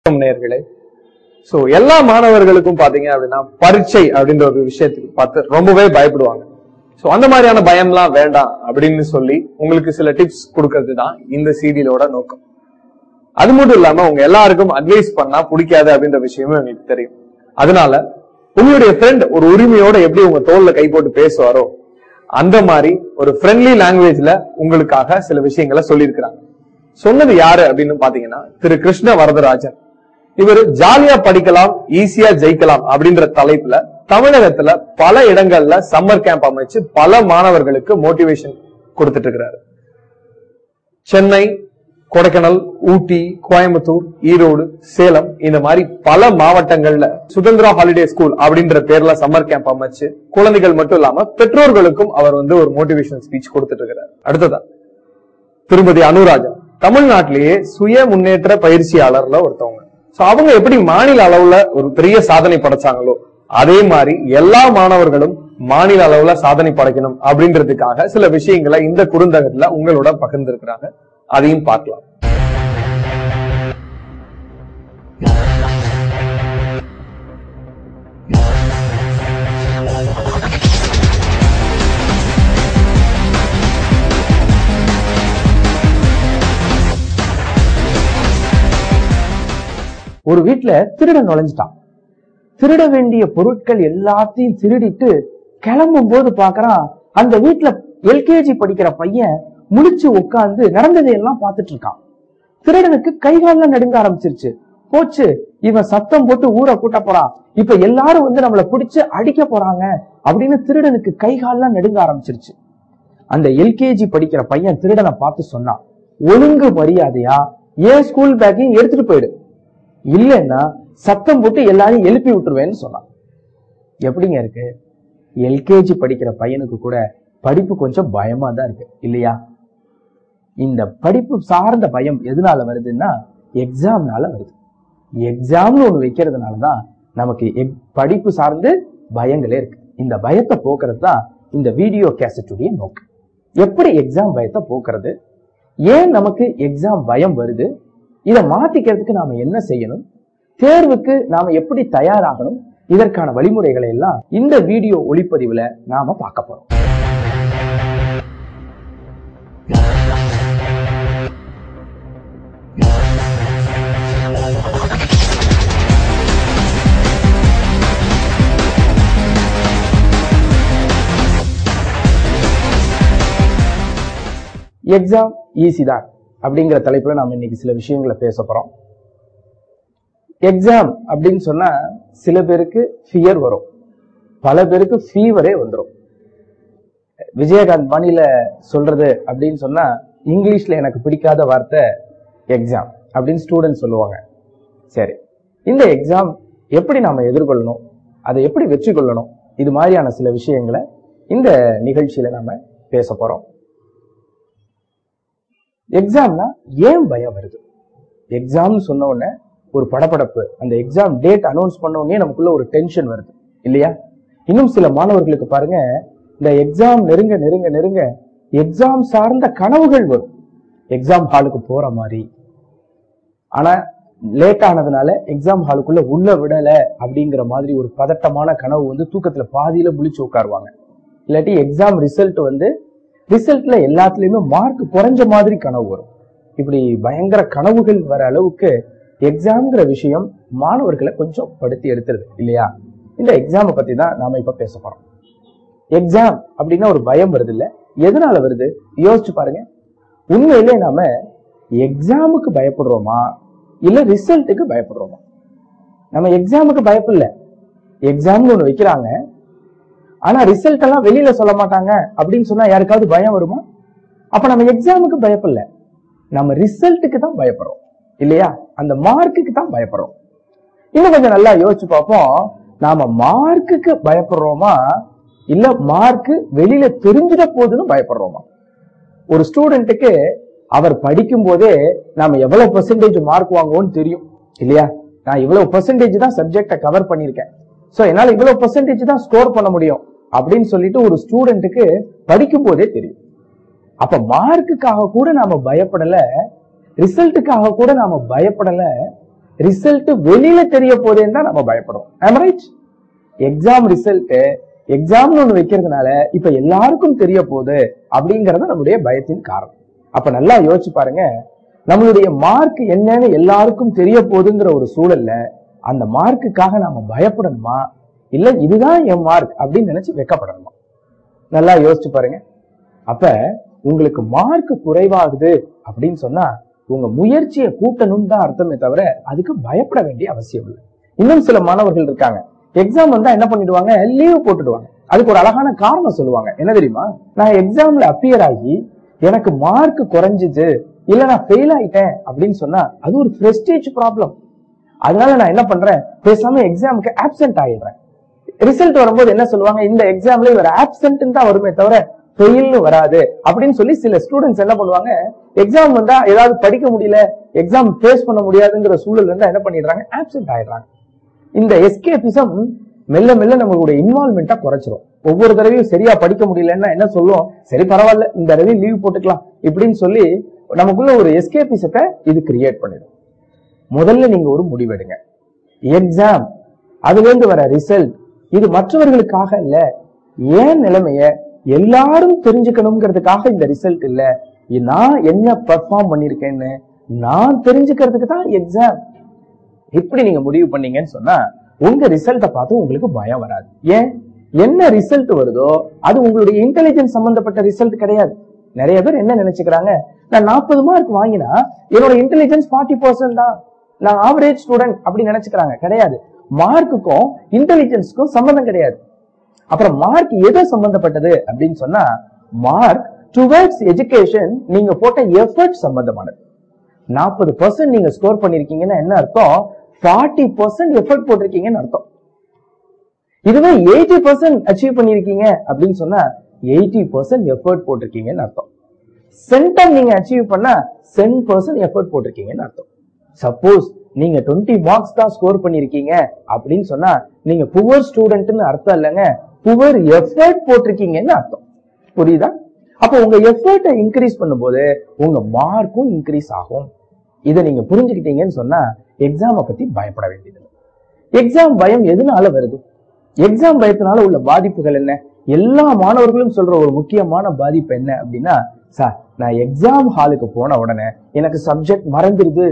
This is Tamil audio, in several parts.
வணக்கம் நேயர்களே சோ எல்லா மாணவர்களுக்கும் பாத்தீங்க அப்படின்னா பரீட்சை அப்படின்ற ஒரு விஷயத்துக்கு பார்த்து ரொம்பவே பயப்படுவாங்க சோ அந்த மாதிரியான பயம்லாம் வேண்டாம் அப்படின்னு சொல்லி உங்களுக்கு சில டிப்ஸ் கொடுக்கறது தான் இந்த சீரியலோட நோக்கம் அது மட்டும் இல்லாம உங்க எல்லாருக்கும் அட்வைஸ் பண்ணா பிடிக்காது அப்படின்ற விஷயமும் எங்களுக்கு தெரியும் அதனால உங்களுடைய ஃப்ரெண்ட் ஒரு உரிமையோட எப்படி உங்க தோல்ல கை போட்டு பேசுவாரோ அந்த மாதிரி ஒரு ஃப்ரெண்ட்லி லாங்குவேஜ்ல உங்களுக்காக சில விஷயங்களை சொல்லியிருக்கிறாங்க சொன்னது யாரு அப்படின்னு பாத்தீங்கன்னா திரு கிருஷ்ண வரதராஜன் இவர் ஜாலியா படிக்கலாம் ஈஸியா ஜெயிக்கலாம் அப்படின்ற தலைப்புல தமிழகத்துல பல இடங்கள்ல சம்மர் கேம்ப் அமைச்சு பல மாணவர்களுக்கு மோட்டிவேஷன் கொடுத்துட்டு இருக்கிறாரு சென்னை கொடைக்கானல் ஊட்டி கோயம்புத்தூர் ஈரோடு சேலம் இந்த மாதிரி பல மாவட்டங்கள்ல சுதந்திரா ஹாலிடே ஸ்கூல் அப்படின்ற பேர்ல சம்மர் கேம்ப் அமைச்சு குழந்தைகள் மட்டும் இல்லாம பெற்றோர்களுக்கும் அவர் வந்து ஒரு மோட்டிவேஷன் ஸ்பீச் கொடுத்துட்டு இருக்கிறார் அடுத்ததா திருமதி அனுராஜா தமிழ்நாட்டிலேயே சுய முன்னேற்ற பயிற்சியாளர்ல ஒருத்தவங்க சோ அவங்க எப்படி மாநில அளவுல ஒரு பெரிய சாதனை படைச்சாங்களோ அதே மாதிரி எல்லா மாணவர்களும் மாநில அளவுல சாதனை படைக்கணும் அப்படின்றதுக்காக சில விஷயங்களை இந்த குறுந்தகத்துல உங்களோட பகிர்ந்திருக்கிறாங்க அதையும் பார்க்கலாம் ஒரு வீட்ல திருடன் நுழைஞ்சிட்டான் திருட வேண்டிய பொருட்கள் எல்லாத்தையும் திருடிட்டு கிளம்பும் போது பாக்குறான் அந்த வீட்ல எல்கேஜி படிக்கிற பையன் முழிச்சு உட்கார்ந்து நடந்ததையெல்லாம் பார்த்துட்டு இருக்கான் திருடனுக்கு கை கால்லாம் நடுங்க ஆரம்பிச்சிருச்சு போச்சு இவன் சத்தம் போட்டு ஊரை கூட்ட போறான் இப்ப எல்லாரும் வந்து நம்மள பிடிச்சு அடிக்க போறாங்க அப்படின்னு திருடனுக்கு கை கால்லாம் நடுங்க ஆரம்பிச்சிருச்சு அந்த எல்கேஜி படிக்கிற பையன் திருடனை பார்த்து சொன்னான் ஒழுங்கு மரியாதையா ஏன் ஸ்கூல் பேக்கையும் எடுத்துட்டு போயிடு இல்லைன்னா சத்தம் போட்டு எல்லாரையும் எழுப்பி விட்டுருவேன்னு சொன்னான் எப்படிங்க இருக்கு எல்கேஜி படிக்கிற பையனுக்கு கூட படிப்பு கொஞ்சம் பயமா தான் இருக்கு இல்லையா இந்த படிப்பு சார்ந்த பயம் எதனால வருதுன்னா எக்ஸாம்னால வருது எக்ஸாம்னு ஒண்ணு வைக்கிறதுனால தான் நமக்கு எக்- படிப்பு சார்ந்து பயங்களே இருக்கு இந்த பயத்தை போக்குறது தான் இந்த வீடியோ கேசட்டுடைய நோக்கம் எப்படி எக்ஸாம் பயத்தை போக்குறது ஏன் நமக்கு எக்ஸாம் பயம் வருது இதை மாத்திக்கிறதுக்கு நாம என்ன செய்யணும் தேர்வுக்கு நாம எப்படி தயாராகணும் இதற்கான வழிமுறைகளை எல்லாம் இந்த வீடியோ ஒளிப்பதிவுல நாம பார்க்க போறோம் எக்ஸாம் ஈஸி தான் அப்படிங்கிற தலைப்புல நாம இன்னைக்கு சில விஷயங்களை பேச போறோம் எக்ஸாம் அப்படின்னு சொன்னா சில பேருக்கு ஃபியர் வரும் பல பேருக்கு ஃபீவரே வந்துடும் விஜயகாந்த் பாணியில சொல்றது அப்படின்னு சொன்னா இங்கிலீஷ்ல எனக்கு பிடிக்காத வார்த்தை எக்ஸாம் அப்படின்னு ஸ்டூடெண்ட் சொல்லுவாங்க சரி இந்த எக்ஸாம் எப்படி நாம எதிர்கொள்ளணும் அதை எப்படி வெற்றி கொள்ளணும் இது மாதிரியான சில விஷயங்களை இந்த நிகழ்ச்சியில நாம பேச போறோம் எக்ஸாம்னா ஏன் பயம் வருது எக்ஸாம்னு சொன்ன உடனே ஒரு படபடப்பு அந்த எக்ஸாம் டேட் அனௌன்ஸ் பண்ண உடனே நமக்குள்ள ஒரு டென்ஷன் வருது இல்லையா இன்னும் சில மாணவர்களுக்கு பாருங்க இந்த எக்ஸாம் நெருங்க நெருங்க நெருங்க எக்ஸாம் சார்ந்த கனவுகள் வரும் எக்ஸாம் ஹாலுக்கு போற மாதிரி ஆனா லேட் ஆனதுனால எக்ஸாம் ஹாலுக்குள்ள உள்ள விடல அப்படிங்கிற மாதிரி ஒரு பதட்டமான கனவு வந்து தூக்கத்துல பாதியில முழிச்சு உட்காருவாங்க இல்லாட்டி எக்ஸாம் ரிசல்ட் வந்து ரிசல்ட்ல எல்லாத்துலயுமே மார்க் குறைஞ்ச மாதிரி கனவு வரும் இப்படி பயங்கர கனவுகள் வர அளவுக்கு எக்ஸாம்ங்கிற விஷயம் மாணவர்களை கொஞ்சம் படுத்தி எடுத்துருது இல்லையா இந்த எக்ஸாமை பத்தி தான் நாம இப்ப பேச போறோம் எக்ஸாம் அப்படின்னா ஒரு பயம் வருது இல்ல எதனால வருது யோசிச்சு பாருங்க உண்மையிலே நாம எக்ஸாமுக்கு பயப்படுறோமா இல்ல ரிசல்ட்டுக்கு பயப்படுறோமா நம்ம எக்ஸாமுக்கு பயப்படல எக்ஸாம்னு ஒண்ணு வைக்கிறாங்க ஆனா ரிசல்ட் எல்லாம் வெளியில சொல்ல மாட்டாங்க அப்படின்னு சொன்னா யாருக்காவது பயம் வருமா அப்ப நம்ம எக்ஸாமுக்கு பயப்படல நம்ம ரிசல்ட்டுக்கு தான் பயப்படுறோம் இல்லையா அந்த மார்க்குக்கு தான் பயப்படுறோம் இன்னும் கொஞ்சம் நல்லா யோசிச்சு பார்ப்போம் நாம மார்க்குக்கு பயப்படுறோமா இல்ல மார்க் வெளியில தெரிஞ்சிட போகுதுன்னு பயப்படுறோமா ஒரு ஸ்டூடெண்ட்டுக்கு அவர் படிக்கும் போதே நாம எவ்வளவு பெர்சன்டேஜ் மார்க் வாங்குவோம்னு தெரியும் இல்லையா நான் இவ்வளவு பெர்சன்டேஜ் தான் சப்ஜெக்ட கவர் பண்ணியிருக்கேன் சோ என்னால இவ்வளவு பெர்சன்டேஜ் தான் ஸ்கோர் பண்ண முடியும் அப்படின்னு சொல்லிட்டு ஒரு ஸ்டூடெண்ட்டுக்கு படிக்கும் போதே தெரியும் அப்ப மார்க்குக்காக கூட நாம பயப்படல ரிசல்ட்டுக்காக கூட நாம பயப்படல ரிசல்ட் வெளியில தெரிய போதேன்னு தான் நம்ம பயப்படுறோம் ரைட் எக்ஸாம் ரிசல்ட் எக்ஸாம்னு ஒண்ணு வைக்கிறதுனால இப்ப எல்லாருக்கும் தெரிய போகுது அப்படிங்கறது நம்முடைய பயத்தின் காரணம் அப்ப நல்லா யோசிச்சு பாருங்க நம்மளுடைய மார்க் என்னன்னு எல்லாருக்கும் தெரிய போகுதுங்கிற ஒரு சூழல்ல அந்த மார்க்குக்காக நாம பயப்படணுமா இல்ல இதுதான் என் மார்க் அப்படின்னு நினைச்சு வெக்கப்படணுமா நல்லா யோசிச்சு பாருங்க அப்ப உங்களுக்கு மார்க் குறைவாகுது அப்படின்னு சொன்னா உங்க முயற்சியை கூட்டணும்னு தான் அர்த்தமே தவிர அதுக்கு பயப்பட வேண்டிய அவசியம் இல்லை இன்னும் சில மாணவர்கள் இருக்காங்க எக்ஸாம் வந்தா என்ன பண்ணிடுவாங்க லீவ் போட்டுடுவாங்க அதுக்கு ஒரு அழகான காரணம் சொல்லுவாங்க என்ன தெரியுமா நான் எக்ஸாம்ல அப்பியர் ஆகி எனக்கு மார்க் குறைஞ்சிச்சு இல்ல நான் ஃபெயில் ஆயிட்டேன் அப்படின்னு சொன்னா அது ஒரு பிரஸ்டேஜ் ப்ராப்ளம் அதனால நான் என்ன பண்றேன் பேசாம எக்ஸாமுக்கு ஆப்சென்ட் ஆயிடுறேன் ரிசல்ட் வரும்போது என்ன சொல்லுவாங்க இந்த எக்ஸாம்ல இவர் ஆப்சென்ட் தான் வருமே தவிர ஃபெயில்னு வராது அப்படின்னு சொல்லி சில ஸ்டூடெண்ட்ஸ் என்ன பண்ணுவாங்க எக்ஸாம் வந்தா ஏதாவது படிக்க முடியல எக்ஸாம் ஃபேஸ் பண்ண முடியாதுங்கிற சூழல் இருந்தா என்ன பண்ணிடுறாங்க ஆப்சென்ட் ஆயிடுறாங்க இந்த எஸ்கேபிசம் மெல்ல மெல்ல நம்மளுடைய இன்வால்மெண்ட்டா குறைச்சிரும் ஒவ்வொரு தடவையும் சரியா படிக்க முடியலன்னா என்ன சொல்லுவோம் சரி பரவாயில்ல இந்த தடவை லீவ் போட்டுக்கலாம் இப்படின்னு சொல்லி நமக்குள்ள ஒரு எஸ்கேபிசத்தை இது கிரியேட் பண்ணிடும் முதல்ல நீங்க ஒரு முடிவெடுங்க எக்ஸாம் அதுல இருந்து வர ரிசல்ட் இது மற்றவர்களுக்காக இல்ல ஏன் நிலைமைய எல்லாரும் தெரிஞ்சுக்கணுங்கிறதுக்காக இந்த ரிசல்ட் இல்ல நான் என்ன பெர்ஃபார்ம் பண்ணிருக்கேன்னு நான் தெரிஞ்சுக்கிறதுக்கு தான் எக்ஸாம் இப்படி நீங்க முடிவு பண்ணீங்கன்னு சொன்னா உங்க ரிசல்ட்டை பார்த்து உங்களுக்கு பயம் வராது ஏன் என்ன ரிசல்ட் வருதோ அது உங்களுடைய இன்டெலிஜென்ஸ் சம்பந்தப்பட்ட ரிசல்ட் கிடையாது நிறைய பேர் என்ன நினைச்சுக்கிறாங்க நான் நாற்பது மார்க் வாங்கினா என்னோட இன்டெலிஜென்ஸ் ஃபார்ட்டி பர்சன்ட் தான் நான் ஆவரேஜ் ஸ்டூடெண்ட் அப்படி நினைச்சுக்கிறாங்க கிடையாது மார்க்குக்கும் இன்டெலிஜென்ஸ்க்கும் சம்பந்தம் கிடையாது அப்புறம் மார்க் எதை சம்பந்தப்பட்டது அப்படின்னு சொன்னா மார்க் டுவர்ட்ஸ் எஜுகேஷன் நீங்க போட்ட எஃபர்ட் சம்பந்தமானது நாற்பது பர்சன்ட் நீங்க ஸ்கோர் பண்ணிருக்கீங்கன்னா என்ன அர்த்தம் ஃபார்ட்டி பர்சன்ட் எஃபர்ட் போட்டிருக்கீங்கன்னு அர்த்தம் இதுவே எயிட்டி பர்சன்ட் அச்சீவ் பண்ணிருக்கீங்க அப்படின்னு சொன்னா எயிட்டி பர்சன்ட் எஃபர்ட் போட்டிருக்கீங்கன்னு அர்த்தம் சென்டம் நீங்க அச்சீவ் பண்ணா சென் பர்சன்ட் எஃபர்ட் போட்டிருக்கீங்கன்னு அர்த்தம் சப்போஸ் நீங்க டுவெண்ட்டி மார்க்ஸ் தான் ஸ்கோர் பண்ணிருக்கீங்க அப்படின்னு சொன்னா நீங்க புவர் ஸ்டூடெண்ட்னு அர்த்தம் இல்லைங்க புவர் எஃபர்ட் போட்டிருக்கீங்கன்னு அர்த்தம் புரியுதா அப்போ உங்க எஃபர்ட்டை இன்க்ரீஸ் பண்ணும்போது உங்க மார்க்கும் இன்க்ரீஸ் ஆகும் இதை நீங்க புரிஞ்சுக்கிட்டீங்கன்னு சொன்னா எக்ஸாமை பத்தி பயப்பட வேண்டியது எக்ஸாம் பயம் எதனால வருது எக்ஸாம் பயத்தினால உள்ள பாதிப்புகள் என்ன எல்லா மாணவர்களும் சொல்ற ஒரு முக்கியமான பாதிப்பு என்ன அப்படின்னா சார் நான் எக்ஸாம் ஹாலுக்கு போன உடனே எனக்கு சப்ஜெக்ட் மறந்துருது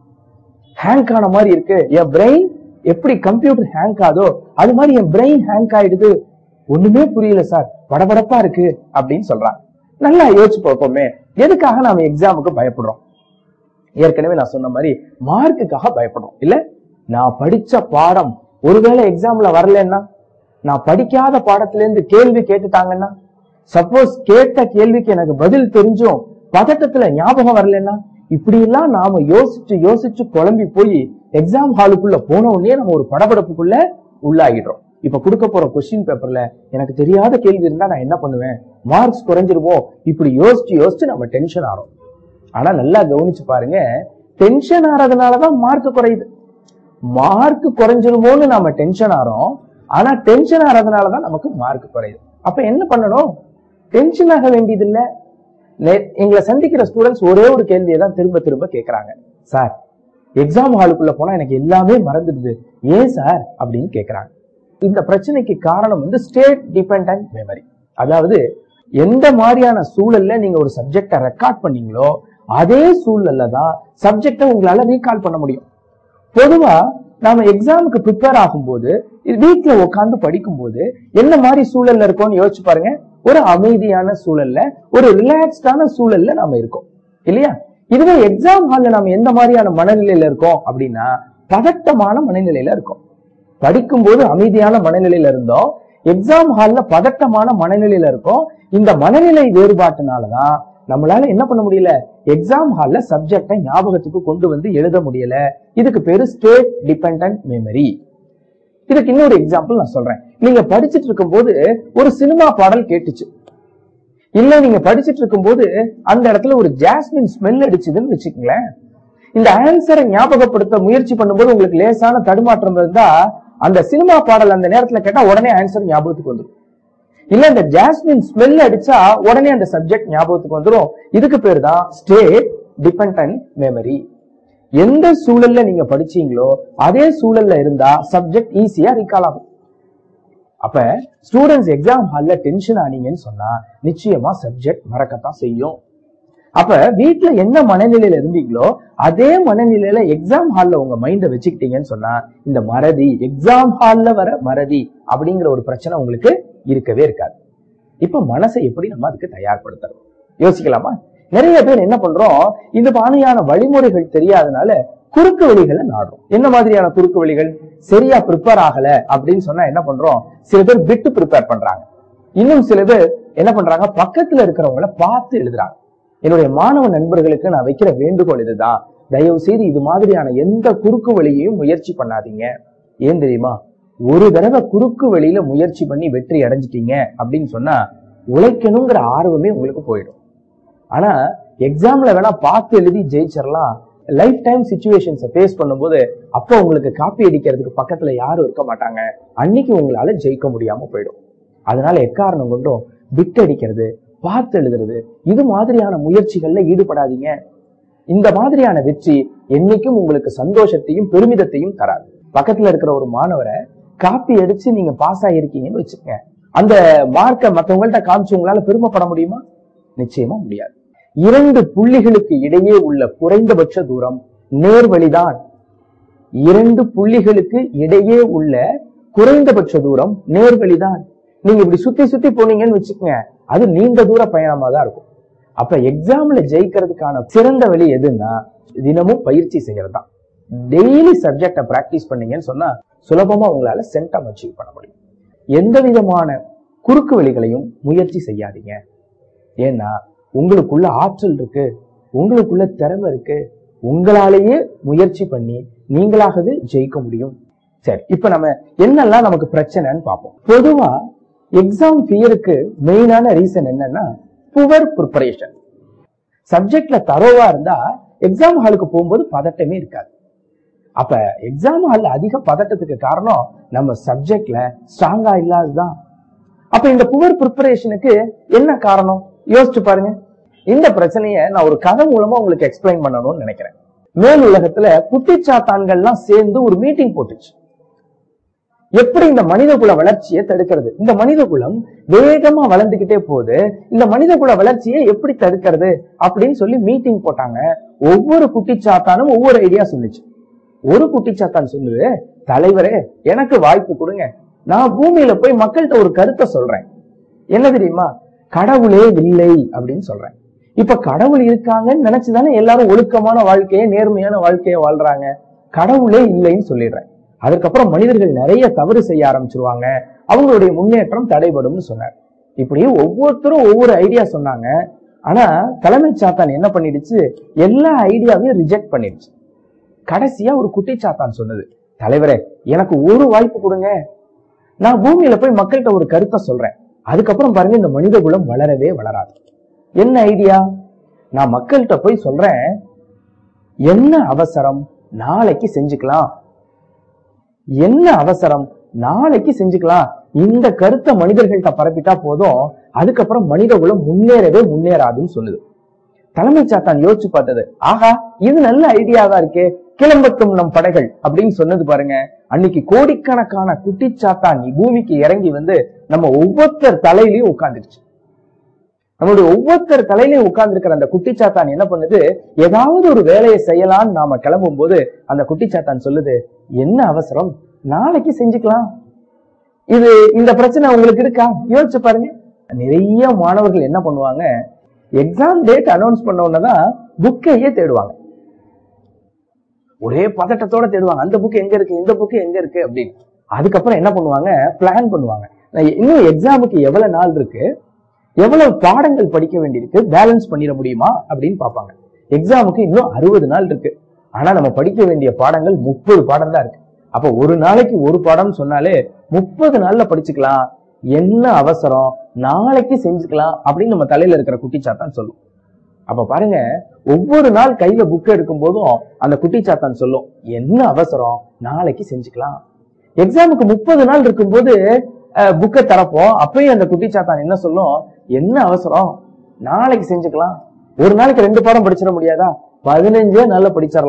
ஹேங்க் ஆன மாதிரி இருக்கு என் பிரெயின் எப்படி கம்ப்யூட்டர் ஹேங்க் ஆதோ அது மாதிரி என் பிரெயின் ஹேங்க் ஆயிடுது ஒண்ணுமே புரியல சார் படபடப்பா இருக்கு அப்படின்னு சொல்றாங்க நல்லா யோசிச்சு பார்ப்போமே எதுக்காக நாம எக்ஸாமுக்கு பயப்படுறோம் ஏற்கனவே நான் சொன்ன மாதிரி மார்க்குக்காக பயப்படுறோம் இல்ல நான் படிச்ச பாடம் ஒருவேளை எக்ஸாம்ல வரலன்னா நான் படிக்காத பாடத்துல இருந்து கேள்வி கேட்டுட்டாங்கன்னா சப்போஸ் கேட்ட கேள்விக்கு எனக்கு பதில் தெரிஞ்சும் பதட்டத்துல ஞாபகம் வரலன்னா இப்படி எல்லாம் நாம யோசிச்சு யோசிச்சு குழம்பி போய் எக்ஸாம் ஹாலுக்குள்ள போன உடனே நம்ம ஒரு படபடப்புக்குள்ள உள்ளாகிடுறோம் இப்ப கொடுக்க போற கொஸ்டின் பேப்பர்ல எனக்கு தெரியாத கேள்வி இருந்தா நான் என்ன பண்ணுவேன் மார்க்ஸ் குறைஞ்சிருமோ இப்படி யோசிச்சு யோசிச்சு நம்ம டென்ஷன் ஆறோம் ஆனா நல்லா கவனிச்சு பாருங்க டென்ஷன் ஆறதுனாலதான் மார்க் குறையுது மார்க் குறைஞ்சிருமோன்னு நாம டென்ஷன் ஆறோம் ஆனா டென்ஷன் ஆறதுனாலதான் நமக்கு மார்க் குறையுது அப்ப என்ன பண்ணணும் டென்ஷன் ஆக வேண்டியது இல்ல நெ- எங்களை சந்திக்கிற ஸ்டூடெண்ட்ஸ் ஒரே ஒரு கேள்வியை தான் திரும்ப திரும்ப கேக்குறாங்க சார் எக்ஸாம் ஹாலுக்குள்ள போனா எனக்கு எல்லாமே மறந்துடுது ஏன் சார் அப்படின்னு கேக்குறாங்க இந்த பிரச்சனைக்கு காரணம் வந்து ஸ்டேட் டிபெண்ட் மெமரி அதாவது எந்த மாதிரியான சூழல்ல நீங்க ஒரு சப்ஜெக்டை ரெக்கார்ட் பண்ணீங்களோ அதே சூழல்ல தான் சப்ஜெக்டை உங்களால ரீகால் பண்ண முடியும் பொதுவா நாம எக்ஸாமுக்கு ப்ரிப்பேர் ஆகும்போது வீட்ல உட்கார்ந்து படிக்கும்போது என்ன மாதிரி சூழல்ல இருக்கோம்னு யோசிச்சு பாருங்க ஒரு அமைதியான சூழல்ல ஒரு ரிலாக்ஸ்டான சூழல்ல நாம இருக்கோம் இல்லையா இதுவே எக்ஸாம் ஹால்ல நாம எந்த மாதிரியான மனநிலையில இருக்கோம் அப்படின்னா பதட்டமான மனநிலையில இருக்கோம் படிக்கும்போது அமைதியான மனநிலையில இருந்தோம் எக்ஸாம் ஹால்ல பதட்டமான மனநிலையில இருக்கோம் இந்த மனநிலை வேறுபாட்டுனாலதான் நம்மளால என்ன பண்ண முடியல எக்ஸாம் ஹால்ல சப்ஜெக்டை ஞாபகத்துக்கு கொண்டு வந்து எழுத முடியல இதுக்கு பேரு ஸ்டேட் டிபெண்ட் மெமரி இதுக்கு இன்னொரு எக்ஸாம்பிள் நான் சொல்றேன் நீங்க படிச்சிட்டு இருக்கும்போது ஒரு சினிமா பாடல் கேட்டுச்சு இல்ல நீங்க படிச்சிட்டு இருக்கும்போது அந்த இடத்துல ஒரு ஜாஸ்மின் ஸ்மெல் அடிச்சுதுன்னு வச்சுக்கங்களேன் இந்த ஆன்சரை ஞாபகப்படுத்த முயற்சி பண்ணும்போது உங்களுக்கு லேசான தடுமாற்றம் இருந்தா அந்த சினிமா பாடல் அந்த நேரத்துல கேட்டா உடனே ஆன்சர் ஞாபகத்துக்கு வந்துடும் இல்ல இந்த ஜாஸ்மின் ஸ்மெல் அடிச்சா உடனே அந்த சப்ஜெக்ட் ஞாபகத்துக்கு வந்துடும் இதுக்கு பேர் தான் ஸ்டேட் டிபெண்ட் மெமரி எந்த சூழல்ல நீங்க படிச்சீங்களோ அதே சூழல்ல இருந்தா சப்ஜெக்ட் ஈஸியா ரீகால் ஆகும் அப்ப ஸ்டூடெண்ட்ஸ் எக்ஸாம் ஹால்ல டென்ஷன் ஆனீங்கன்னு சொன்னா நிச்சயமா சப்ஜெக்ட் மறக்கத்தான் செய்யும் அப்ப வீட்ல என்ன மனநிலையில இருந்தீங்களோ அதே மனநிலையில எக்ஸாம் ஹால்ல உங்க மைண்ட வச்சுக்கிட்டீங்கன்னு சொன்னா இந்த மறதி எக்ஸாம் ஹால்ல வர மறதி அப்படிங்கிற ஒரு பிரச்சனை உங்களுக்கு இருக்கவே இருக்காது இப்ப மனசை எப்படி நம்ம அதுக்கு தயார்படுத்துறோம் யோசிக்கலாமா நிறைய பேர் என்ன பண்றோம் இந்த பாணியான வழிமுறைகள் தெரியாதனால குறுக்கு வழிகளை நாடுறோம் என்ன மாதிரியான குறுக்கு வழிகள் சரியா ப்ரிப்பேர் ஆகல அப்படின்னு சொன்னா என்ன பண்றோம் சில பேர் பிட்டு ப்ரிப்பேர் பண்றாங்க இன்னும் சில பேர் என்ன பண்றாங்க பக்கத்துல இருக்கிறவங்கள பார்த்து எழுதுறாங்க என்னுடைய மாணவ நண்பர்களுக்கு நான் வைக்கிற வேண்டுகோள் இதுதான் தயவு செய்து இது மாதிரியான எந்த குறுக்கு வழியையும் முயற்சி பண்ணாதீங்க ஏன் தெரியுமா ஒரு தடவை குறுக்கு வழியில முயற்சி பண்ணி வெற்றி அடைஞ்சிட்டீங்க அப்படின்னு சொன்னா உழைக்கணுங்கிற ஆர்வமே உங்களுக்கு போயிடும் ஆனா எக்ஸாம்ல வேணா பார்த்து எழுதி ஜெயிச்சிடலாம் லைஃப் டைம் சுச்சுவேஷன்ஸை ஃபேஸ் பண்ணும்போது அப்போ உங்களுக்கு காப்பி அடிக்கிறதுக்கு பக்கத்துல யாரும் இருக்க மாட்டாங்க அன்னைக்கு உங்களால ஜெயிக்க முடியாம போயிடும் அதனால எக்காரணம் கொண்டும் பிட் அடிக்கிறது பார்த்து எழுதுறது இது மாதிரியான முயற்சிகள்ல ஈடுபடாதீங்க இந்த மாதிரியான வெற்றி என்னைக்கும் உங்களுக்கு சந்தோஷத்தையும் பெருமிதத்தையும் தராது பக்கத்துல இருக்கிற ஒரு மாணவரை காப்பி அடிச்சு நீங்க பாஸ் ஆகிருக்கீங்கன்னு வச்சுக்கோங்க அந்த மார்க்கை மத்தவங்கள்ட்ட காமிச்சு உங்களால பெருமைப்பட முடியுமா நிச்சயமா முடியாது இரண்டு புள்ளிகளுக்கு இடையே உள்ள குறைந்தபட்ச தூரம் நேர்வழிதான் இரண்டு புள்ளிகளுக்கு இடையே உள்ள குறைந்தபட்ச தூரம் நேர்வழிதான் நீங்க இப்படி சுத்தி சுத்தி போனீங்கன்னு வச்சுக்கோங்க அது நீண்ட தூர பயணமா தான் இருக்கும் அப்ப எக்ஸாம்ல ஜெயிக்கிறதுக்கான சிறந்த வழி எதுன்னா தினமும் பயிற்சி செய்யறது தான் டெய்லி சப்ஜெக்ட பிராக்டிஸ் பண்ணீங்கன்னு சொன்னா சுலபமா உங்களால சென்டம் அச்சீவ் பண்ண முடியும் எந்த விதமான குறுக்கு வழிகளையும் முயற்சி செய்யாதீங்க ஏன்னா உங்களுக்குள்ள ஆற்றல் இருக்கு உங்களுக்குள்ள திறமை இருக்கு உங்களாலேயே முயற்சி பண்ணி நீங்களாகவே ஜெயிக்க முடியும் சரி இப்ப நம்ம என்னெல்லாம் நமக்கு பிரச்சனைன்னு பார்ப்போம் பொதுவா எக்ஸாம் ஃபியருக்கு மெயினான ரீசன் என்னன்னா புவர் ப்ரிப்பரேஷன் சப்ஜெக்ட்ல தரோவா இருந்தா எக்ஸாம் ஹாலுக்கு போகும்போது பதட்டமே இருக்காது அப்ப எக்ஸாம் ஹால்ல அதிக பதட்டத்துக்கு காரணம் நம்ம சப்ஜெக்ட்ல ஸ்ட்ராங்கா இல்லாததுதான் அப்ப இந்த புவர் ப்ரிப்பரேஷனுக்கு என்ன காரணம் யோசிச்சு பாருங்க இந்த பிரச்சனைய நான் ஒரு கதை மூலமா உங்களுக்கு எக்ஸ்பிளைன் பண்ணணும்னு நினைக்கிறேன் மேல் உலகத்துல குட்டிச்சாத்தான்கள்லாம் சேர்ந்து ஒரு மீட்டிங் போட்டுச்சு எப்படி இந்த மனித குல வளர்ச்சியை தடுக்கிறது இந்த மனித குலம் வேகமா வளர்ந்துகிட்டே போகுது இந்த மனித குல வளர்ச்சியை எப்படி தடுக்கிறது அப்படின்னு சொல்லி மீட்டிங் போட்டாங்க ஒவ்வொரு குட்டிச்சாத்தானும் ஒவ்வொரு ஐடியா சொல்லுச்சு ஒரு குட்டிச்சாத்தான் சொல்லுது தலைவரே எனக்கு வாய்ப்பு கொடுங்க நான் பூமியில போய் மக்கள்கிட்ட ஒரு கருத்தை சொல்றேன் என்ன தெரியுமா கடவுளே இல்லை அப்படின்னு சொல்றேன் இப்ப கடவுள் இருக்காங்கன்னு நினைச்சுதானே எல்லாரும் ஒழுக்கமான வாழ்க்கையை நேர்மையான வாழ்க்கையை வாழ்றாங்க கடவுளே இல்லைன்னு சொல்லிடுறேன் அதுக்கப்புறம் மனிதர்கள் நிறைய தவறு செய்ய ஆரம்பிச்சிருவாங்க அவங்களுடைய முன்னேற்றம் தடைபடும்னு சொன்னார் இப்படி ஒவ்வொருத்தரும் ஒவ்வொரு ஐடியா சொன்னாங்க ஆனா தலைமைச் சாத்தான் என்ன பண்ணிடுச்சு எல்லா ஐடியாவையும் ரிஜெக்ட் பண்ணிடுச்சு கடைசியா ஒரு குட்டிச்சாத்தான் சொன்னது தலைவரே எனக்கு ஒரு வாய்ப்பு கொடுங்க நான் பூமியில போய் மக்கள்கிட்ட ஒரு கருத்தை சொல்றேன் அதுக்கப்புறம் பாருங்க இந்த மனித குலம் வளரவே வளராது என்ன ஐடியா நான் மக்கள்கிட்ட போய் சொல்றேன் என்ன அவசரம் நாளைக்கு செஞ்சுக்கலாம் என்ன அவசரம் நாளைக்கு செஞ்சுக்கலாம் இந்த கருத்தை மனிதர்கள்ட்ட பரப்பிட்டா போதும் அதுக்கப்புறம் மனித குலம் முன்னேறவே முன்னேறாதுன்னு சொல்லுது தலைமை சாத்தான் யோசிச்சு பார்த்தது ஆஹா இது நல்ல ஐடியாவா இருக்கே கிளம்பட்டும் நம் படைகள் அப்படின்னு சொன்னது பாருங்க அன்னைக்கு கோடிக்கணக்கான குட்டிச்சாத்தான் பூமிக்கு இறங்கி வந்து நம்ம ஒவ்வொருத்தர் தலையிலயும் உட்கார்ந்துருச்சு நம்மளுடைய ஒவ்வொருத்தர் தலையிலையும் உட்கார்ந்துருக்கிற அந்த குட்டிச்சாத்தான் என்ன பண்ணுது ஏதாவது ஒரு வேலையை செய்யலாம்னு நாம கிளம்பும் போது அந்த குட்டிச்சாத்தான் சொல்லுது என்ன அவசரம் நாளைக்கு செஞ்சுக்கலாம் இது இந்த பிரச்சனை உங்களுக்கு இருக்கா யோசிச்சு பாருங்க நிறைய மாணவர்கள் என்ன பண்ணுவாங்க எக்ஸாம் டேட் அனௌன்ஸ் பண்ண உடனேதான் புக்கையே தேடுவாங்க ஒரே பதட்டத்தோட தேடுவாங்க அந்த புக் எங்க இருக்கு இந்த புக் எங்க இருக்கு அப்படின்னு அதுக்கப்புறம் என்ன பண்ணுவாங்க பிளான் பண்ணுவாங்க நான் இன்னும் எக்ஸாமுக்கு எவ்வளவு நாள் இருக்கு எவ்வளவு பாடங்கள் படிக்க வேண்டியிருக்கு பேலன்ஸ் பண்ணிட முடியுமா அப்படின்னு பார்ப்பாங்க எக்ஸாமுக்கு இன்னும் அறுபது நாள் இருக்கு ஆனா நம்ம படிக்க வேண்டிய பாடங்கள் முப்பது பாடம் தான் இருக்கு அப்ப ஒரு நாளைக்கு ஒரு பாடம் சொன்னாலே முப்பது நாள்ல படிச்சுக்கலாம் என்ன அவசரம் நாளைக்கு செஞ்சுக்கலாம் அப்படின்னு நம்ம தலையில இருக்கிற குட்டிச்சாத்தான் சொல்லும் அப்ப பாருங்க ஒவ்வொரு நாள் கையில புக் எடுக்கும் போதும் அந்த குட்டிச்சாத்தான் சொல்லும் என்ன அவசரம் நாளைக்கு செஞ்சுக்கலாம் எக்ஸாமுக்கு முப்பது நாள் இருக்கும்போது புக்கை தரப்போம் அப்பயும் அந்த குட்டிச்சாத்தான் என்ன சொல்லும் என்ன அவசரம் நாளைக்கு செஞ்சுக்கலாம் ஒரு நாளைக்கு ரெண்டு பாடம் படிச்சிட முடியாதா பதினஞ்சே நாள்ல படிச்சிடலாம்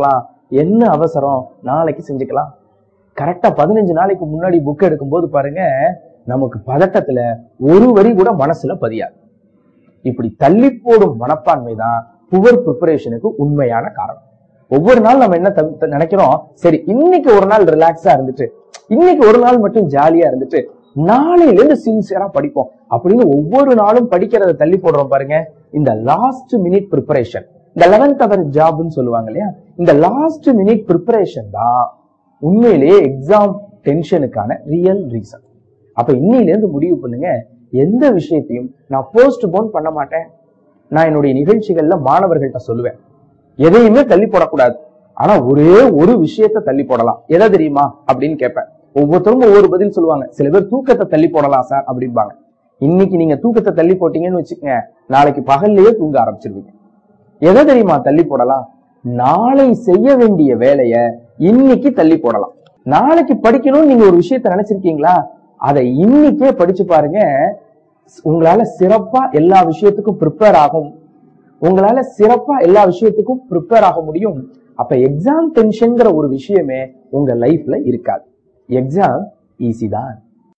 என்ன அவசரம் நாளைக்கு செஞ்சுக்கலாம் கரெக்டா பதினஞ்சு நாளைக்கு முன்னாடி புக் எடுக்கும்போது பாருங்க நமக்கு பதட்டத்துல ஒரு வரி கூட மனசுல பதியாது இப்படி தள்ளி போடும் மனப்பான்மை தான் புவர் ப்ரிப்பரேஷனுக்கு உண்மையான காரணம் ஒவ்வொரு நாள் நம்ம என்ன தவி- த- நினைக்கிறோம் சரி இன்னைக்கு ஒரு நாள் ரிலாக்ஸா இருந்துட்டு இன்னைக்கு ஒரு நாள் மட்டும் ஜாலியா இருந்துட்டு நாளையில இருந்து சின்சியரா படிப்போம் அப்படின்னு ஒவ்வொரு நாளும் படிக்கிறத தள்ளி போடுறோம் பாருங்க இந்த லாஸ்ட் மினிட் ப்ரிப்பரேஷன் இந்த லெவன்த் அவர் ஜாப்னு சொல்லுவாங்க இல்லையா இந்த லாஸ்ட் மினிட் ப்ரிப்பரேஷன் தான் உண்மையிலேயே எக்ஸாம் டென்ஷனுக்கான ரியல் ரீசன் அப்ப இன்னையில இருந்து முடிவு பண்ணுங்க எந்த விஷயத்தையும் நான் போஸ்ட் போன் பண்ண மாட்டேன் நான் என்னுடைய நிகழ்ச்சிகள்ல மாணவர்கள்ட்ட சொல்லுவேன் எதையுமே தள்ளி போடக்கூடாது ஆனா ஒரே ஒரு விஷயத்தை தள்ளி போடலாம் எதை தெரியுமா அப்படின்னு கேட்பேன் ஒவ்வொருத்தரும் ஒவ்வொரு பதில் சொல்லுவாங்க சில பேர் தூக்கத்தை தள்ளி போடலாம் சார் அப்படிம்பாங்க இன்னைக்கு நீங்க தூக்கத்தை தள்ளி போட்டீங்கன்னு வச்சுக்கோங்க நாளைக்கு பகல்லையே தூங்க ஆரம்பிச்சிருவீங்க எதை தெரியுமா தள்ளி போடலாம் நாளை செய்ய வேண்டிய வேலைய இன்னைக்கு தள்ளி போடலாம் நாளைக்கு படிக்கணும்னு நீங்க ஒரு விஷயத்த நினைச்சிருக்கீங்களா அதை இன்னைக்கே படிச்சு பாருங்க உங்களால சிறப்பா எல்லா விஷயத்துக்கும் ப்ரிப்பேர் ஆகும் உங்களால சிறப்பா எல்லா விஷயத்துக்கும் ப்ரிப்பேர் ஆக முடியும் அப்ப எக்ஸாம் டென்ஷன்ங்கிற ஒரு விஷயமே உங்க லைஃப்ல இருக்காது எக்ஸாம் ஈஸி தான்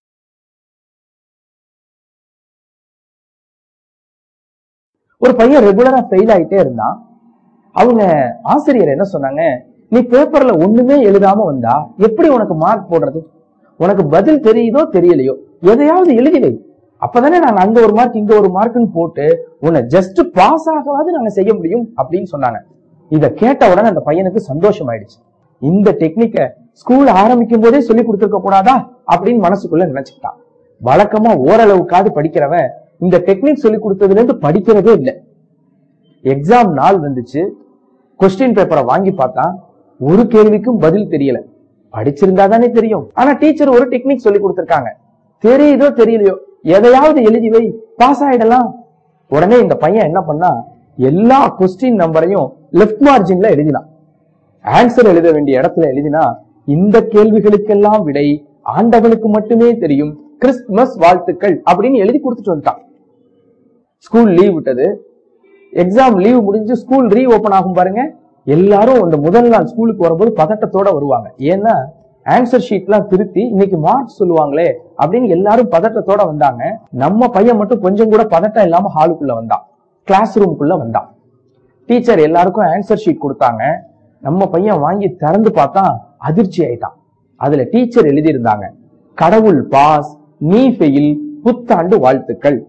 ஒரு பையன் ரெகுலரா ஃபெயில் ஆயிட்டே இருந்தான் அவங்க ஆசிரியர் என்ன சொன்னாங்க நீ பேப்பர்ல ஒண்ணுமே எழுதாம வந்தா எப்படி உனக்கு மார்க் போடுறது உனக்கு பதில் தெரியுதோ தெரியலையோ எதையாவது எழுதி வை அப்பதானே நாங்க அங்க ஒரு மார்க் இங்க ஒரு மார்க்னு போட்டு உன்னை ஜஸ்ட் பாஸ் ஆகவாது நாங்க செய்ய முடியும் அப்படின்னு சொன்னாங்க இத கேட்ட உடனே அந்த பையனுக்கு சந்தோஷம் ஆயிடுச்சு இந்த டெக்னிக்க ஸ்கூல் ஆரம்பிக்கும் போதே சொல்லி கொடுத்துருக்க கூடாதா அப்படின்னு மனசுக்குள்ள நினைச்சுக்கிட்டான் வழக்கமா ஓரளவுக்காவது படிக்கிறவன் இந்த டெக்னிக் சொல்லி கொடுத்ததுல இருந்து படிக்கிறதே இல்லை எக்ஸாம் நாள் வந்துச்சு கொஸ்டின் பேப்பரை வாங்கி பார்த்தா ஒரு கேள்விக்கும் பதில் தெரியல படிச்சிருந்தா தானே தெரியும் ஆனா டீச்சர் ஒரு டெக்னிக் சொல்லி கொடுத்திருக்காங்க தெரியுதோ தெரியலையோ எதையாவது எழுதி வை பாஸ் ஆயிடலாம் உடனே இந்த பையன் என்ன பண்ணா எல்லா கொஸ்டின் நம்பரையும் லெஃப்ட் மார்ஜின்ல எழுதினான் ஆன்சர் எழுத வேண்டிய இடத்துல எழுதினா இந்த கேள்விகளுக்கெல்லாம் விடை ஆண்டவனுக்கு மட்டுமே தெரியும் கிறிஸ்துமஸ் வாழ்த்துக்கள் அப்படின்னு எழுதி கொடுத்துட்டு வந்துட்டான் ஸ்கூல் லீவ் விட்டது எக்ஸாம் லீவ் முடிஞ்சு ஸ்கூல் ரீ ஓபன் ஆகும் பாருங்க எல்லாரும் அந்த முதல் நாள் ஸ்கூலுக்கு வரும்போது பதட்டத்தோட வருவாங்க ஏன்னா ஆன்சர் ஷீட்லாம் திருத்தி இன்னைக்கு மார்க் சொல்லுவாங்களே அப்படின்னு எல்லாரும் பதட்டத்தோட வந்தாங்க நம்ம பையன் மட்டும் கொஞ்சம் கூட பதட்டம் இல்லாம ஹாலுக்குள்ள வந்தான் கிளாஸ் ரூம்குள்ள வந்தான் டீச்சர் எல்லாருக்கும் ஆன்சர் ஷீட் கொடுத்தாங்க நம்ம பையன் வாங்கி திறந்து பார்த்தா அதிர்ச்சி ஆயிட்டான் அதுல டீச்சர் எழுதியிருந்தாங்க கடவுள் பாஸ் நீ ஃபெயில் புத்தாண்டு வாழ்த்துக்கள்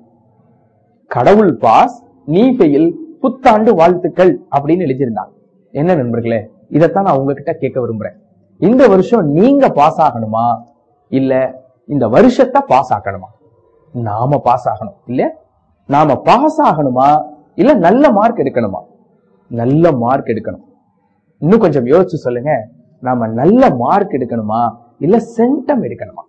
கடவுள் பாஸ் நீ ஃபெயில் புத்தாண்டு வாழ்த்துக்கள் அப்படின்னு எழுதியிருந்தாங்க என்ன நண்பர்களே இதைத்தான் நான் உங்ககிட்ட கேட்க விரும்புறேன் இந்த வருஷம் நீங்க பாஸ் ஆகணுமா இல்ல இந்த வருஷத்தை பாஸ் ஆகணுமா நாம பாஸ் ஆகணும் இல்ல நாம பாஸ் ஆகணுமா இல்ல நல்ல மார்க் எடுக்கணுமா நல்ல மார்க் எடுக்கணும் இன்னும் கொஞ்சம் யோசிச்சு சொல்லுங்க நாம நல்ல மார்க் எடுக்கணுமா இல்ல சென்டம் எடுக்கணுமா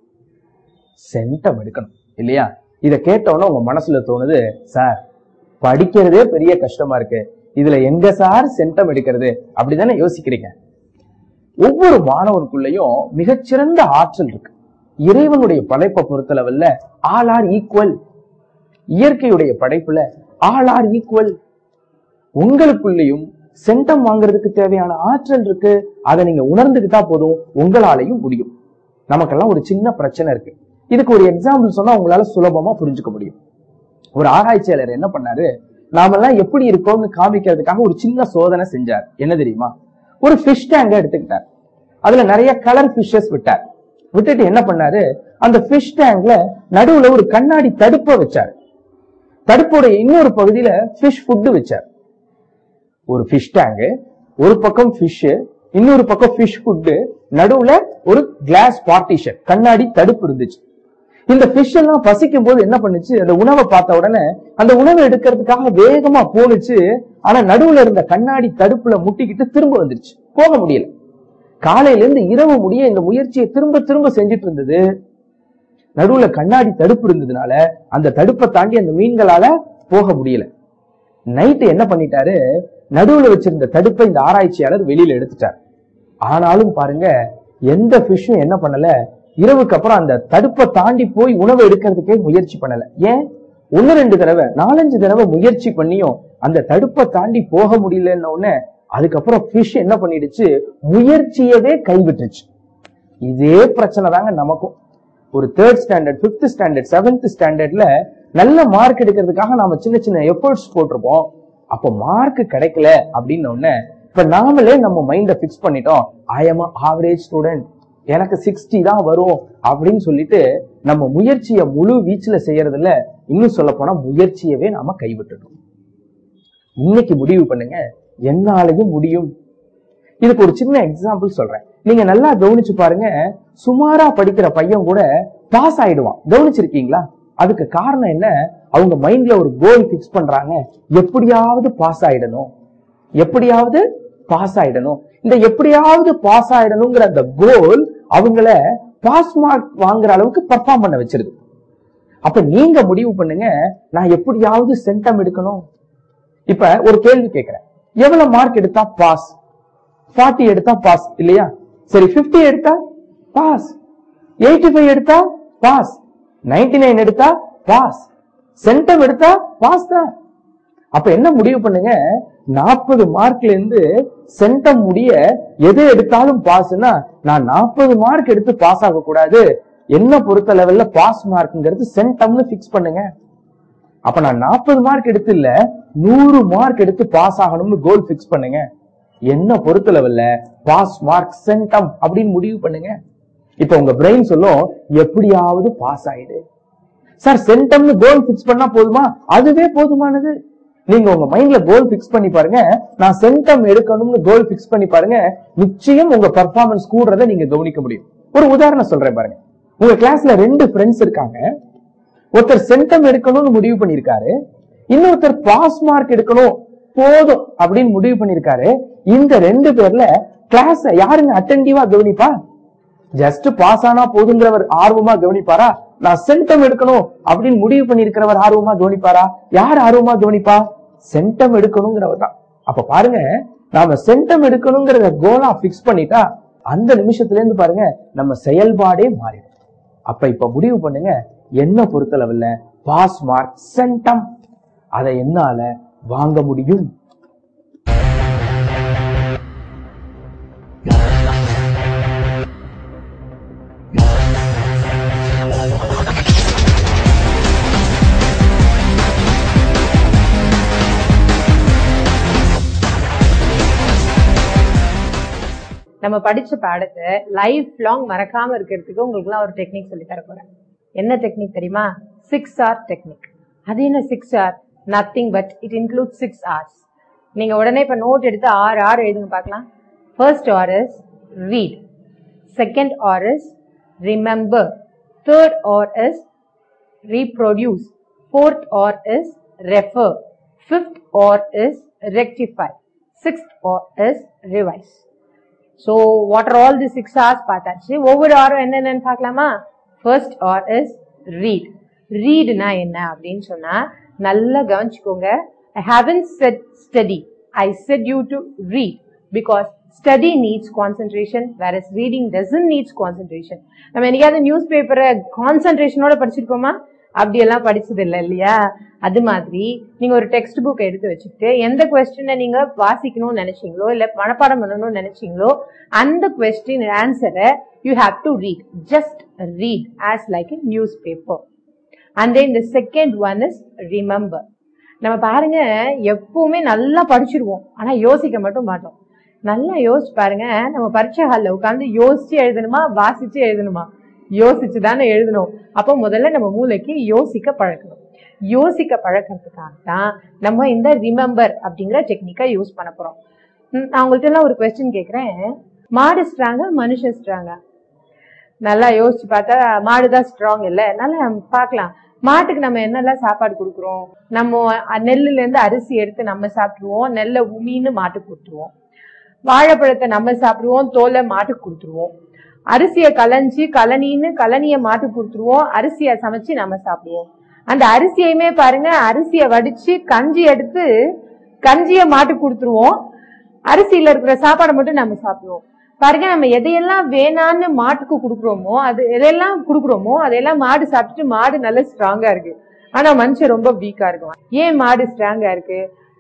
சென்டம் எடுக்கணும் இல்லையா இத கேட்டோன்னே உங்க மனசுல தோணுது சார் படிக்கிறதே பெரிய கஷ்டமா இருக்கு இதுல எங்க சார் சென்டம் எடுக்கிறது அப்படிதானே யோசிக்கிறீங்க ஒவ்வொரு மாணவனுக்குள்ளேயும் மிகச்சிறந்த ஆற்றல் இருக்கு இறைவனுடைய படைப்பை பொறுத்தளவுல ஆல் ஆர் ஈக்குவல் இயற்கையுடைய படைப்புல ஆல் ஆர் ஈக்குவல் உங்களுக்குள்ளேயும் சென்டம் வாங்குறதுக்கு தேவையான ஆற்றல் இருக்கு அதை நீங்க உணர்ந்துகிட்டா போதும் உங்களாலையும் முடியும் நமக்கெல்லாம் ஒரு சின்ன பிரச்சனை இருக்கு இதுக்கு ஒரு எக்ஸாம்பிள் சொன்னா உங்களால சுலபமா புரிஞ்சுக்க முடியும் ஒரு ஆராய்ச்சியாளர் என்ன பண்ணாரு நாமெல்லாம் எப்படி இருக்கோம்னு காமிக்கிறதுக்காக ஒரு சின்ன சோதனை செஞ்சார் என்ன தெரியுமா ஒரு ஃபிஷ் டேங்க எடுத்துக்கிட்டார் அதுல நிறைய கலர் ஃபிஷ்ஷஸ் விட்டார் விட்டுட்டு என்ன பண்ணாரு அந்த ஃபிஷ் டேங்க்ல நடுவுல ஒரு கண்ணாடி தடுப்பை வச்சார் தடுப்போட இன்னொரு பகுதியில ஃபிஷ் ஃபுட் வச்சார் ஒரு ஃபிஷ் டேங்க் ஒரு பக்கம் ஃபிஷ் இன்னொரு பக்கம் ஃபிஷ் ஃபுட் நடுவுல ஒரு கிளாஸ் பார்ட்டிஷன் கண்ணாடி தடுப்பு இருந்துச்சு இந்த ஃபிஷ் எல்லாம் பசிக்கும் போது என்ன பண்ணுச்சு அந்த உணவை பார்த்த உடனே அந்த உணவை எடுக்கிறதுக்காக வேகமா போனுச்சு ஆனா நடுவுல இருந்த கண்ணாடி தடுப்புல முட்டிக்கிட்டு திரும்ப வந்துருச்சு போக முடியல காலையில இருந்து இரவு முடிய இந்த முயற்சியை திரும்ப திரும்ப செஞ்சுட்டு இருந்தது நடுவுல கண்ணாடி தடுப்பு இருந்ததுனால அந்த தடுப்பை தாண்டி அந்த மீன்களால போக முடியல நைட்டு என்ன பண்ணிட்டாரு நடுவுல வச்சிருந்த தடுப்பை இந்த ஆராய்ச்சியாளர் வெளியில எடுத்துட்டார் ஆனாலும் பாருங்க எந்த ஃபிஷ்ஷும் என்ன பண்ணல இரவுக்கு அப்புறம் அந்த தடுப்பை தாண்டி போய் உணவு எடுக்கிறதுக்கே முயற்சி பண்ணல ஏன் ஒன்னு ரெண்டு தடவை நாலஞ்சு தடவை முயற்சி பண்ணியும் அந்த தடுப்பை தாண்டி போக முடியலன்ன உடனே அதுக்கப்புறம் ஃபிஷ் என்ன பண்ணிடுச்சு முயற்சியவே கைவிட்டுச்சு இதே பிரச்சனை தாங்க நமக்கும் ஒரு third standard fifth standard seventh ஸ்டாண்டர்ட்ல நல்ல மார்க் எடுக்கிறதுக்காக நாம சின்ன சின்ன எஃபர்ட்ஸ் போட்டிருப்போம் அப்ப மார்க் கிடைக்கல அப்படின்னு உடனே இப்ப நாமளே நம்ம மைண்ட பிக்ஸ் பண்ணிட்டோம் ஐ எம் ஆவரேஜ் ஸ்டூடெண்ட் எனக்கு சிக்ஸ்டி தான் வரும் அப்படின்னு சொல்லிட்டு நம்ம முயற்சியை முழு வீச்சுல செய்யறதுல இன்னும் சொல்ல போனா முயற்சியவே நாம கைவிட்டுட்டோம் இன்னைக்கு முடிவு பண்ணுங்க என்னாலையும் முடியும் இதுக்கு ஒரு சின்ன எக்ஸாம்பிள் சொல்றேன் நீங்க நல்லா கவனிச்சு பாருங்க சுமாரா படிக்கிற பையன் கூட பாஸ் ஆயிடுவான் கவனிச்சிருக்கீங்களா அதுக்கு காரணம் என்ன அவங்க மைண்ட்ல ஒரு கோல் பிக்ஸ் பண்றாங்க எப்படியாவது பாஸ் ஆயிடணும் எப்படியாவது பாஸ் ஆயிடணும் இந்த எப்படியாவது பாஸ் ஆயிடணுங்கிற அந்த கோல் அவங்கள பாஸ் மார்க் வாங்குற அளவுக்கு பெர்ஃபார்ம் பண்ண வச்சிருது அப்ப நீங்க முடிவு பண்ணுங்க நான் எப்படியாவது சென்டம் எடுக்கணும் இப்ப ஒரு கேள்வி கேட்கிறேன் எவ்வளவு மார்க் எடுத்தா பாஸ் 40 எடுத்தா பாஸ் இல்லையா சரி 50 எடுத்தா பாஸ் 85 எடுத்தா பாஸ் 99 எடுத்தா பாஸ் சென்டம் எடுத்தா பாஸ் தான் அப்ப என்ன முடிவு பண்ணுங்க நாற்பது மார்க்ல இருந்து சென்டம் முடிய எது எடுத்தாலும் பாஸ்னா நான் நாற்பது மார்க் எடுத்து பாஸ் ஆக கூடாது என்ன பொறுத்த லெவல்ல பாஸ் மார்க்ங்கிறது சென்டம்னு பிக்ஸ் பண்ணுங்க அப்ப நான் நாற்பது மார்க் எடுத்து இல்ல நூறு மார்க் எடுத்து பாஸ் ஆகணும்னு கோல் பிக்ஸ் பண்ணுங்க என்ன பொறுத்த லெவல்ல பாஸ் மார்க் சென்டம் அப்படின்னு முடிவு பண்ணுங்க இப்ப உங்க பிரெயின் சொல்லும் எப்படியாவது பாஸ் ஆயிடு சார் சென்டம்னு கோல் பிக்ஸ் பண்ணா போதுமா அதுவே போதுமானது நீங்க உங்க மைண்ட்ல கோல் பிக்ஸ் பண்ணி பாருங்க நான் சென்டம் எடுக்கணும்னு கோல் பிக்ஸ் பண்ணி பாருங்க நிச்சயம் உங்க பர்ஃபார்மன்ஸ் கூடுறதை நீங்க கவனிக்க முடியும் ஒரு உதாரணம் சொல்றேன் பாருங்க உங்க கிளாஸ்ல ரெண்டு ஃப்ரெண்ட்ஸ் இருக்காங்க ஒருத்தர் சென்டம் எடுக்கணும்னு முடிவு பண்ணிருக்காரு இன்னொருத்தர் பாஸ் மார்க் எடுக்கணும் போதும் அப்படின்னு முடிவு பண்ணிருக்காரு இந்த ரெண்டு பேர்ல கிளாஸ் யாருங்க அட்டென்டிவா கவனிப்பா ஜஸ்ட் பாஸ் ஆனா போதுங்கிறவர் ஆர்வமா கவனிப்பாரா நான் சென்டம் எடுக்கணும் அப்படின்னு முடிவு பண்ணிருக்கிறவர் ஆர்வமா கவனிப்பாரா யார் ஆர்வமா கவனிப்பா சென்டம் எடுக்கணுங்கிறவர் தான் அப்ப பாருங்க நாம சென்டம் எடுக்கணுங்கிறத கோலா பிக்ஸ் பண்ணிட்டா அந்த நிமிஷத்துல இருந்து பாருங்க நம்ம செயல்பாடே மாறிடும் அப்ப இப்ப முடிவு பண்ணுங்க என்ன பொறுத்த லெவல்ல பாஸ் மார்க் சென்டம் அதை என்னால வாங்க முடியும் நம்ம படிச்ச பாடத்தை லைஃப் லாங் மறக்காம இருக்கிறதுக்கு உங்களுக்குலாம் ஒரு டெக்னிக் சொல்லி தர போறேன் என்ன டெக்னிக் தெரியுமா சிக்ஸ் ஆர் டெக்னிக் அது என்ன six R nothing but it include six hours நீங்க உடனே இப்ப நோட் எடுத்து ஆறு ஆறு எழுதுங்க பார்க்கலாம் first R is read second R is remember third R is reproduce. Fourth or is refer. Fifth or is rectify. Sixth or is revise. So what are all the six R's பார்த்தாச்சு ஒவ்வொரு ஆரும் என்னென்னு பார்க்கலாமா ஃபர்ஸ்ட் ஆர் இஸ் ரீட் ரீட்னா என்ன அப்படின்னு சொன்னா நல்லா கவனிச்சுக்கோங்க I haven't said study I said you to read because study needs concentration where is reading doesn't needs concentration நம்ம என்னைக்காவது நியூஸ் பேப்பரை கான்சென்ட்ரேஷனோட படிச்சிருக்கோமா அப்படியெல்லாம் படிச்சது இல்லை இல்லையா அது மாதிரி நீங்க ஒரு டெக்ஸ்ட் புக் எடுத்து வச்சுட்டு எந்த கொஸ்டினை நீங்க வாசிக்கணும்னு நினைச்சீங்களோ இல்ல மனப்பாடம் பண்ணணும்னு நினைச்சீங்களோ அந்த கொஸ்டின் ஆன்சரை you have to read just read as like a newspaper and then the second one is remember நம்ம பாருங்க எப்பவுமே நல்லா படிச்சிருவோம் ஆனா யோசிக்க மட்டும் மாட்டோம் நல்லா யோசிச்சு பாருங்க நம்ம பரீட்சை ஹால்ல உட்காந்து யோசிச்சு எழுதணுமா வாசிச்சு எழுதணுமா யோசிச்சு தானே எழுதணும் அப்போ முதல்ல நம்ம மூளைக்கு யோசிக்க பழக்கணும் யோசிக்க பழக்கிறதுக்காக தான் நம்ம இந்த ரிமெம்பர் அப்படிங்கிற டெக்னிக்கை யூஸ் பண்ண போறோம் ம், நான் உங்கள்ட்ட எல்லாம் ஒரு கொஸ்டின் கேட்குறேன் மாடு ஸ்ட்ராங்கா மனுஷன் ஸ்ட்ராங்கா நல்லா யோசிச்சு பார்த்தா மாடு தான் ஸ்ட்ராங் இல்ல நல்லா பார்க்கலாம் மாட்டுக்கு நம்ம என்னெல்லாம் சாப்பாடு கொடுக்குறோம் நம்ம அ- நெல்லுல இருந்து அரிசி எடுத்து நம்ம சாப்பிடுவோம் நெல்லை உமின்னு மாட்டுக்கு கொடுத்துருவோம் வாழைப்பழத்தை நம்ம சாப்பிடுவோம் தோலை மாட்டுக்கு கொடுத்துருவோம் அரிசியை களைஞ்சி கலனின்னு கலனிய மாட்டுக்கு கொடுத்துருவோம் அரிசியை சமைச்சு நம்ம சாப்பிடுவோம் அந்த அரிசியையுமே பாருங்க அரிசியை வடிச்சு கஞ்சி எடுத்து கஞ்சியை மாட்டுக்கு கொடுத்துருவோம் அரிசியில இருக்கிற சாப்பாடை மட்டும் நம்ம சாப்பிடுவோம் பாருங்க நம்ம எதையெல்லாம் வேணான்னு மாட்டுக்கு கொடுக்குறோமோ அது எதையெல்லாம் கொடுக்குறோமோ அதையெல்லாம் மாடு சாப்பிட்டுட்டு மாடு நல்ல ஸ்ட்ராங்கா இருக்கு ஆனா மனுஷன் ரொம்ப வீக்கா இருக்கும் ஏன் மாடு ஸ்ட்ராங்கா இருக்கு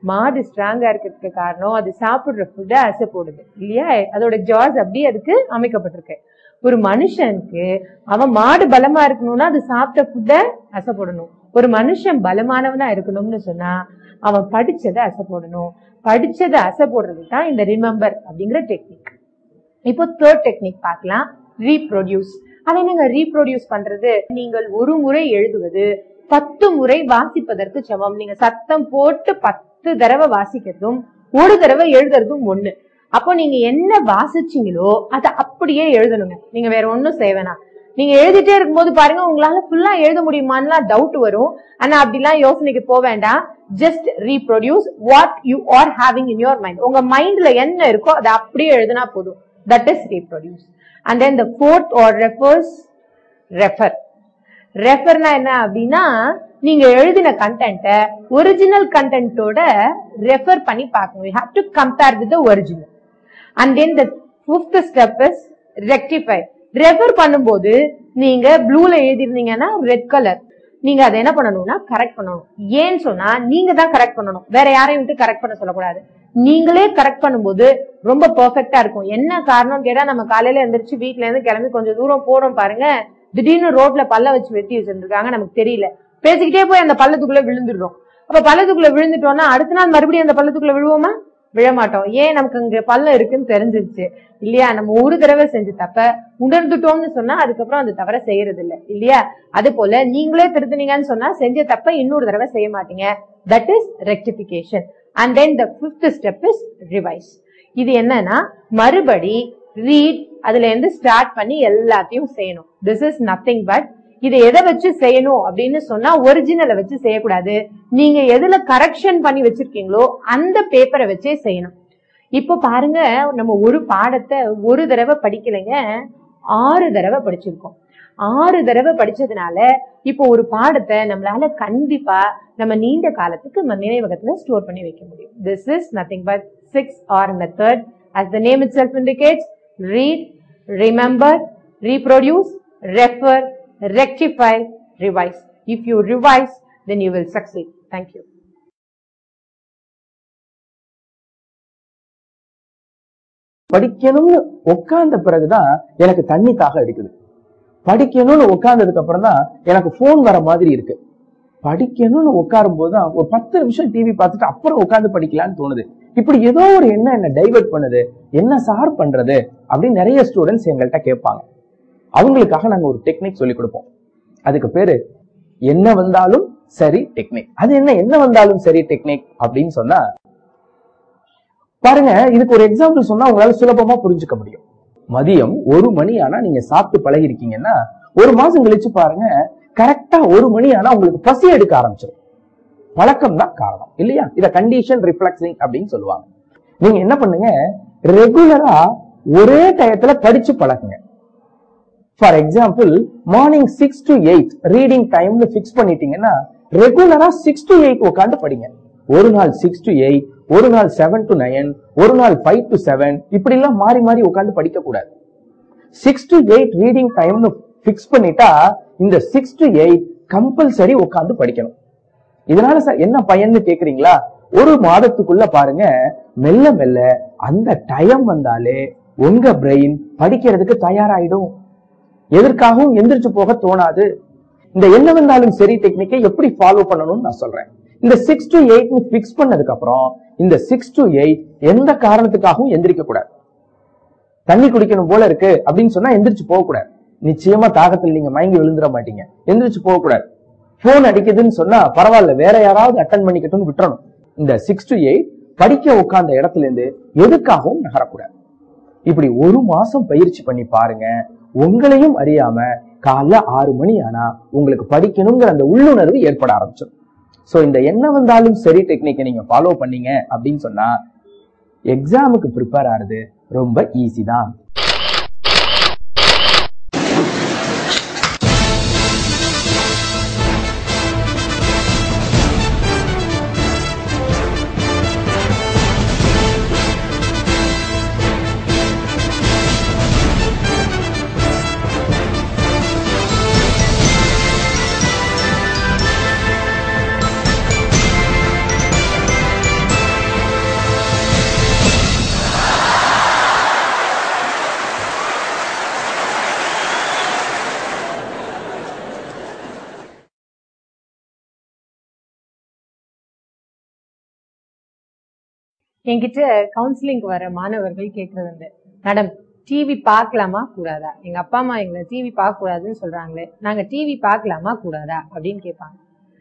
மாடு ஸ்ட்ராங்கா இருக்கிறதுக்கு காரணம் அது சாப்பிடுற ஃபுட்டை அசை போடுது இல்லையா அதோட ஜாஸ் அப்படியே அதுக்கு அமைக்கப்பட்டிருக்கு ஒரு மனுஷனுக்கு அவன் மாடு பலமா இருக்கணும்னா அது சாப்பிட்ட ஃபுட்டை அசை போடணும் ஒரு மனுஷன் பலமானவனா இருக்கணும்னு சொன்னா அவன் படிச்சதை அசை போடணும் படிச்சதை அசை போடுறது தான் இந்த ரிமெம்பர் அப்படிங்கிற டெக்னிக் இப்போ தேர்ட் டெக்னிக் பார்க்கலாம் ரீப்ரொடியூஸ் அதை நீங்க ரீப்ரொடியூஸ் பண்றது நீங்கள் ஒரு முறை எழுதுவது பத்து முறை வாசிப்பதற்கு சமம் நீங்க சத்தம் போட்டு பத்து தடவை வாசிக்கிறதும் ஒரு தடவை எழுதுறதும் ஒண்ணு அப்போ நீங்க என்ன வாசிச்சீங்களோ அதை அப்படியே எழுதணுங்க நீங்க வேற ஒண்ணும் செய்ய வேணாம் நீங்க எழுதிட்டே இருக்கும்போது பாருங்க உங்களால ஃபுல்லா எழுத முடியுமான்லாம் டவுட் வரும் ஆனா அப்படிலாம் யோசனைக்கு போக வேண்டாம் just reproduce what you are having in your mind உங்க மைண்ட்ல என்ன இருக்கோ அதை அப்படியே எழுதினா போதும் that is reproduce and then the fourth R refers refer ரெஃபர்னா என்ன அப்படின்னா நீங்க எழுதின கண்டென்ட்டை ஒரிஜினல் கண்டென்ட்டோட ரெஃபர் பண்ணி பார்க்கணும் you have to compare with the original and then the fifth step is rectify refer பண்ணும்போது நீங்க ப்ளூல எழுதிருந்தீங்கன்னா ரெட் கலர் நீங்க அதை என்ன பண்ணணும்னா கரெக்ட் பண்ணணும் ஏன்னு சொன்னா நீங்க தான் கரெக்ட் பண்ணணும் வேற யாரையும் விட்டு கரெக்ட் பண்ண சொல்லக்கூடாது நீங்களே கரெக்ட் பண்ணும்போது ரொம்ப பெர்ஃபெக்ட்டா இருக்கும் என்ன காரணம் கேட்டா நம்ம காலையில எந்திரிச்சு வீட்ல இருந்து கிளம்பி கொஞ்சம் தூரம் போறோம் பாருங்க திடீர்னு ரோட்ல பல்ல வச்சு வெட்டி வச்சிருந்திருக்காங்க நமக்கு தெரியல பேசிக்கிட்டே போய் அந்த பள்ளத்துக்குள்ள விழுந்துடுறோம் அப்ப பள்ளத்துக்குள்ள விழுந்துட்டோம்னா அடுத்த நாள் மறுபடியும் அந்த பள்ளத்துக்குள்ள விழுவோமா விழமாட்டோம் ஏன் நமக்கு அங்க பள்ளம் இருக்குன்னு தெரிஞ்சிருச்சு இல்லையா நம்ம ஒரு தடவை செஞ்ச தப்ப உணர்ந்துட்டோம்னு சொன்னா அதுக்கப்புறம் அந்த தவற செய்யறது இல்ல இல்லையா அது போல நீங்களே திருத்துனீங்கன்னு சொன்னா செஞ்ச தப்ப இன்னொரு தடவை செய்ய மாட்டீங்க that is rectification and then the fifth step is revise இது என்னன்னா மறுபடி ரீட் அதுல இருந்து ஸ்டார்ட் பண்ணி எல்லாத்தையும் செய்யணும் திஸ் இஸ் நத்திங் பட் இதை எதை வச்சு செய்யணும் அப்படின்னு சொன்னா ஒரிஜினலை வச்சு செய்யக்கூடாது நீங்க எதுல கரெக்ஷன் பண்ணி வச்சிருக்கீங்களோ அந்த பேப்பரை வச்சே செய்யணும் இப்போ பாருங்க நம்ம ஒரு பாடத்தை ஒரு தடவை படிக்கலைங்க ஆறு தடவை படிச்சிருக்கோம் ஆறு தடவை படிச்சதுனால இப்போ ஒரு பாடத்தை நம்மளால கண்டிப்பா நம்ம நீண்ட காலத்துக்கு நம்ம நினைவகத்துல ஸ்டோர் பண்ணி வைக்க முடியும் this is nothing but six R method as the name itself indicates read remember reproduce refer rectify revise if you revise then you will succeed thank you படிக்கணும்னு உட்கார்ந்த பிறகுதான் எனக்கு தண்ணி தாக எடுக்குது படிக்கணும்னு உட்கார்ந்ததுக்கு அப்புறம் தான் எனக்கு போன் வர மாதிரி இருக்கு படிக்கணும்னு உட்காரும் போதுதான் ஒரு பத்து நிமிஷம் டிவி பார்த்துட்டு அப்புறம் உட்கார்ந்து படிக்கலாம்னு தோணுது இப்படி ஏதோ ஒரு எண்ணம் என்ன டைவர்ட் பண்ணுது என்ன சார் பண்றது அப்படின்னு நிறைய ஸ்டூடெண்ட்ஸ் எங்கள்கிட்ட கேட்பாங்க அவங்களுக்காக நாங்க ஒரு டெக்னிக் சொல்லி கொடுப்போம் அதுக்கு பேரு என்ன வந்தாலும் சரி டெக்னிக் அது என்ன என்ன வந்தாலும் சரி டெக்னிக் அப்படின்னு சொன்னா பாருங்க இதுக்கு ஒரு எக்ஸாம்பிள் சொன்னா உங்களால சுலபமா புரிஞ்சுக்க முடியும் மதியம் ஒரு மணி ஆனா நீங்க சாப்பிட்டு பழகிருக்கீங்கன்னா ஒரு மாசம் கழிச்சு பாருங்க கரெக்டா ஒரு மணி ஆனா உங்களுக்கு பசி எடுக்க ஆரம்பிச்சிடும் பழக்கம் தான் காரணம் இல்லையா இத கண்டிஷன் ரிஃப்ளெக்சிங் அப்படின்னு சொல்லுவாங்க நீங்க என்ன பண்ணுங்க ரெகுலரா ஒரே டயத்துல படிச்சு பழகுங்க for example morning six to eight reading டைம்னு பிக்ஸ் பண்ணிட்டீங்கன்னா ரெகுலரா சிக்ஸ் டு எயிட் உட்காந்து படிங்க ஒரு நாள் சிக்ஸ் டு எயிட் ஒரு நாள் செவன் டு நைன் ஒரு நாள் ஃபைவ் டு செவன் இப்படி எல்லாம் மாறி மாறி உட்காந்து படிக்க கூடாது சிக்ஸ் டு எயிட் ரீடிங் டைம்னு பிக்ஸ் பண்ணிட்டா இந்த சிக்ஸ் டு எயிட் கம்பல்சரி உட்காந்து படிக்கணும் இதனால சார் என்ன பயன்னு கேக்குறீங்களா ஒரு மாதத்துக்குள்ள பாருங்க மெல்ல மெல்ல அந்த டைம் வந்தாலே உங்க பிரெயின் படிக்கிறதுக்கு தயாராயிடும் எதற்காகவும் எந்திரிச்சு போக தோணாது இந்த என்ன வந்தாலும் சரி டெக்னிக்கை எப்படி ஃபாலோ பண்ணணும்னு நான் சொல்றேன் இந்த சிக்ஸ் டு எயிட் பிக்ஸ் பண்ணதுக்கு அப்புறம் இந்த சிக்ஸ் டு எயிட் எந்த காரணத்துக்காகவும் எந்திரிக்க கூடாது தண்ணி குடிக்கணும் போல இருக்கு அப்படின்னு சொன்னா எந்திரிச்சு போக கூடாது நிச்சயமா தாகத்தில் நீங்க மயங்கி விழுந்துட மாட்டீங்க எந்திரிச்சு போக கூடாது போன் அடிக்குதுன்னு சொன்னா பரவாயில்ல வேற யாராவது அட்டன் பண்ணிக்கட்டும்னு விட்டுறணும் இந்த சிக்ஸ் டு எயிட் படிக்க உட்கார்ந்த இடத்துல இருந்து எதுக்காகவும் நகரக்கூடாது இப்படி ஒரு மாசம் பயிற்சி பண்ணி பாருங்க உங்களையும் அறியாம காலைல ஆறு மணி ஆனா உங்களுக்கு படிக்கணுங்கிற அந்த உள்ளுணர்வு ஏற்பட ஆரம்பிச்சிடும் சோ இந்த என்ன வந்தாலும் சரி டெக்னிக்கை நீங்க ஃபாலோ பண்ணீங்க அப்படின்னு சொன்னா எக்ஸாமுக்கு ப்ரிப்பேர் ஆறது ரொம்ப ஈஸி தான் என்கிட்ட கவுன்சிலிங்க்கு வர மாணவர்கள் கேட்கறது உண்டு மேடம் டிவி பார்க்கலாமா கூடாதா எங்க அப்பா அம்மா எங்களை டிவி பார்க்க கூடாதுன்னு சொல்றாங்களே நாங்க டிவி பார்க்கலாமா கூடாதா அப்படின்னு கேட்பாங்க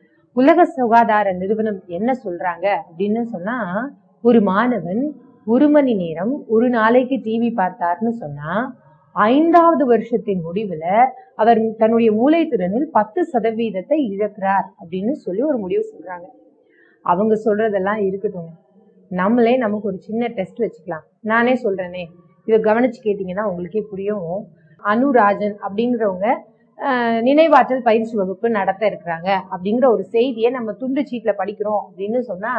உலக சுகாதார நிறுவனம் என்ன சொல்றாங்க அப்படின்னு சொன்னா ஒரு மாணவன் ஒரு மணி நேரம் ஒரு நாளைக்கு டிவி பார்த்தார்னு சொன்னா ஐந்தாவது வருஷத்தின் முடிவுல அவர் தன்னுடைய மூளை திறனில் பத்து சதவீதத்தை இழக்கிறார் அப்படின்னு சொல்லி ஒரு முடிவு சொல்றாங்க அவங்க சொல்றதெல்லாம் இருக்கட்டும் நம்மளே நமக்கு ஒரு சின்ன டெஸ்ட் வச்சுக்கலாம் நானே சொல்றேனே இதை கவனிச்சு கேட்டீங்கன்னா உங்களுக்கே புரியும் அனுராஜன் அப்படிங்கிறவங்க ஆஹ், நினைவாற்றல் பயிற்சி வகுப்பு நடத்த இருக்கிறாங்க அப்படிங்கிற ஒரு செய்தியை நம்ம துண்டு சீட்ல படிக்கிறோம் அப்படின்னு சொன்னா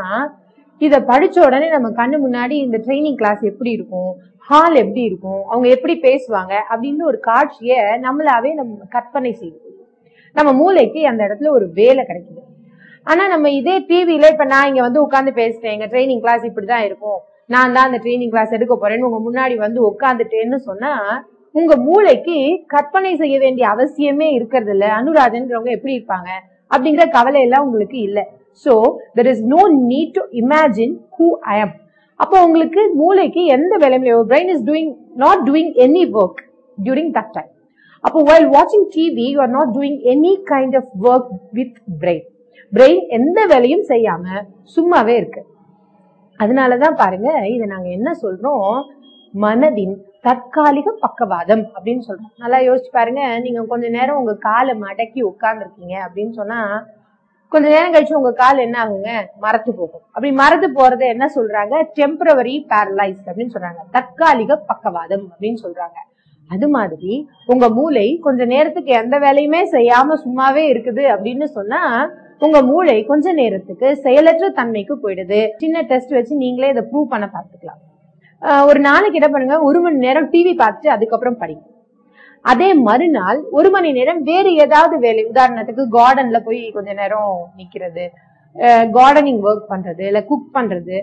இத படிச்ச உடனே நம்ம கண்ணு முன்னாடி இந்த ட்ரைனிங் கிளாஸ் எப்படி இருக்கும் ஹால் எப்படி இருக்கும் அவங்க எப்படி பேசுவாங்க அப்படின்னு ஒரு காட்சியை நம்மளாவே நம்ம கற்பனை செய்து நம்ம மூளைக்கு அந்த இடத்துல ஒரு வேலை கிடைக்குது ஆனா நம்ம இதே டிவில இப்ப நான் இங்க வந்து உட்கார்ந்து பேசுறேன் எங்க ட்ரைனிங் கிளாஸ் இப்படிதான் இருக்கும் நான் தான் அந்த ட்ரைனிங் கிளாஸ் எடுக்க போறேன்னு உங்க முன்னாடி வந்து உட்காந்துட்டேன்னு சொன்னா உங்க மூளைக்கு கற்பனை செய்ய வேண்டிய அவசியமே இருக்கிறது இல்ல அனுராஜன்கிறவங்க எப்படி இருப்பாங்க அப்படிங்கிற கவலை எல்லாம் உங்களுக்கு இல்ல so there is no need to imagine who I am அப்போ உங்களுக்கு மூளைக்கு எந்த வேலையும் brain is doing not doing any work during that time அப்போ while வாட்சிங் TV you are not doing any kind of work with brain brain எந்த வேலையும் செய்யாம சும்மாவே இருக்கு அதனாலதான் பாருங்க இதை நாங்க என்ன சொல்றோம் மனதின் தற்காலிக பக்கவாதம் அப்படின்னு சொல்றோம் நல்லா யோசிச்சு பாருங்க நீங்க கொஞ்ச நேரம் உங்க காலை மடக்கி உட்கார்ந்துருக்கீங்க அப்படின்னு சொன்னா கொஞ்ச நேரம் கழிச்சு உங்க கால் என்ன ஆகுங்க மரத்து போகும் அப்படி மரத்து போறதை என்ன சொல்றாங்க டெம்பரவரி பேரலைஸ்ட் அப்படின்னு சொல்றாங்க தற்காலிக பக்கவாதம் அப்படின்னு சொல்றாங்க அது மாதிரி உங்க மூளை கொஞ்ச நேரத்துக்கு எந்த வேலையுமே செய்யாம சும்மாவே இருக்குது அப்படின்னு சொன்னா உங்க மூளை கொஞ்ச நேரத்துக்கு செயலற்ற தன்மைக்கு போயிடுது சின்ன டெஸ்ட் வச்சு நீங்களே இதை ப்ரூவ் பண்ண பார்த்துக்கலாம் ஆஹ் ஒரு நாளைக்கு என்ன பண்ணுங்க ஒரு மணி நேரம் டிவி பார்த்துட்டு அதுக்கப்புறம் படிங்க அதே மறுநாள் ஒரு மணி நேரம் வேறு ஏதாவது வேலை உதாரணத்துக்கு கார்டன்ல போய் கொஞ்ச நேரம் நிக்கிறது கார்டனிங் ஒர்க் பண்றது இல்ல குக் பண்றது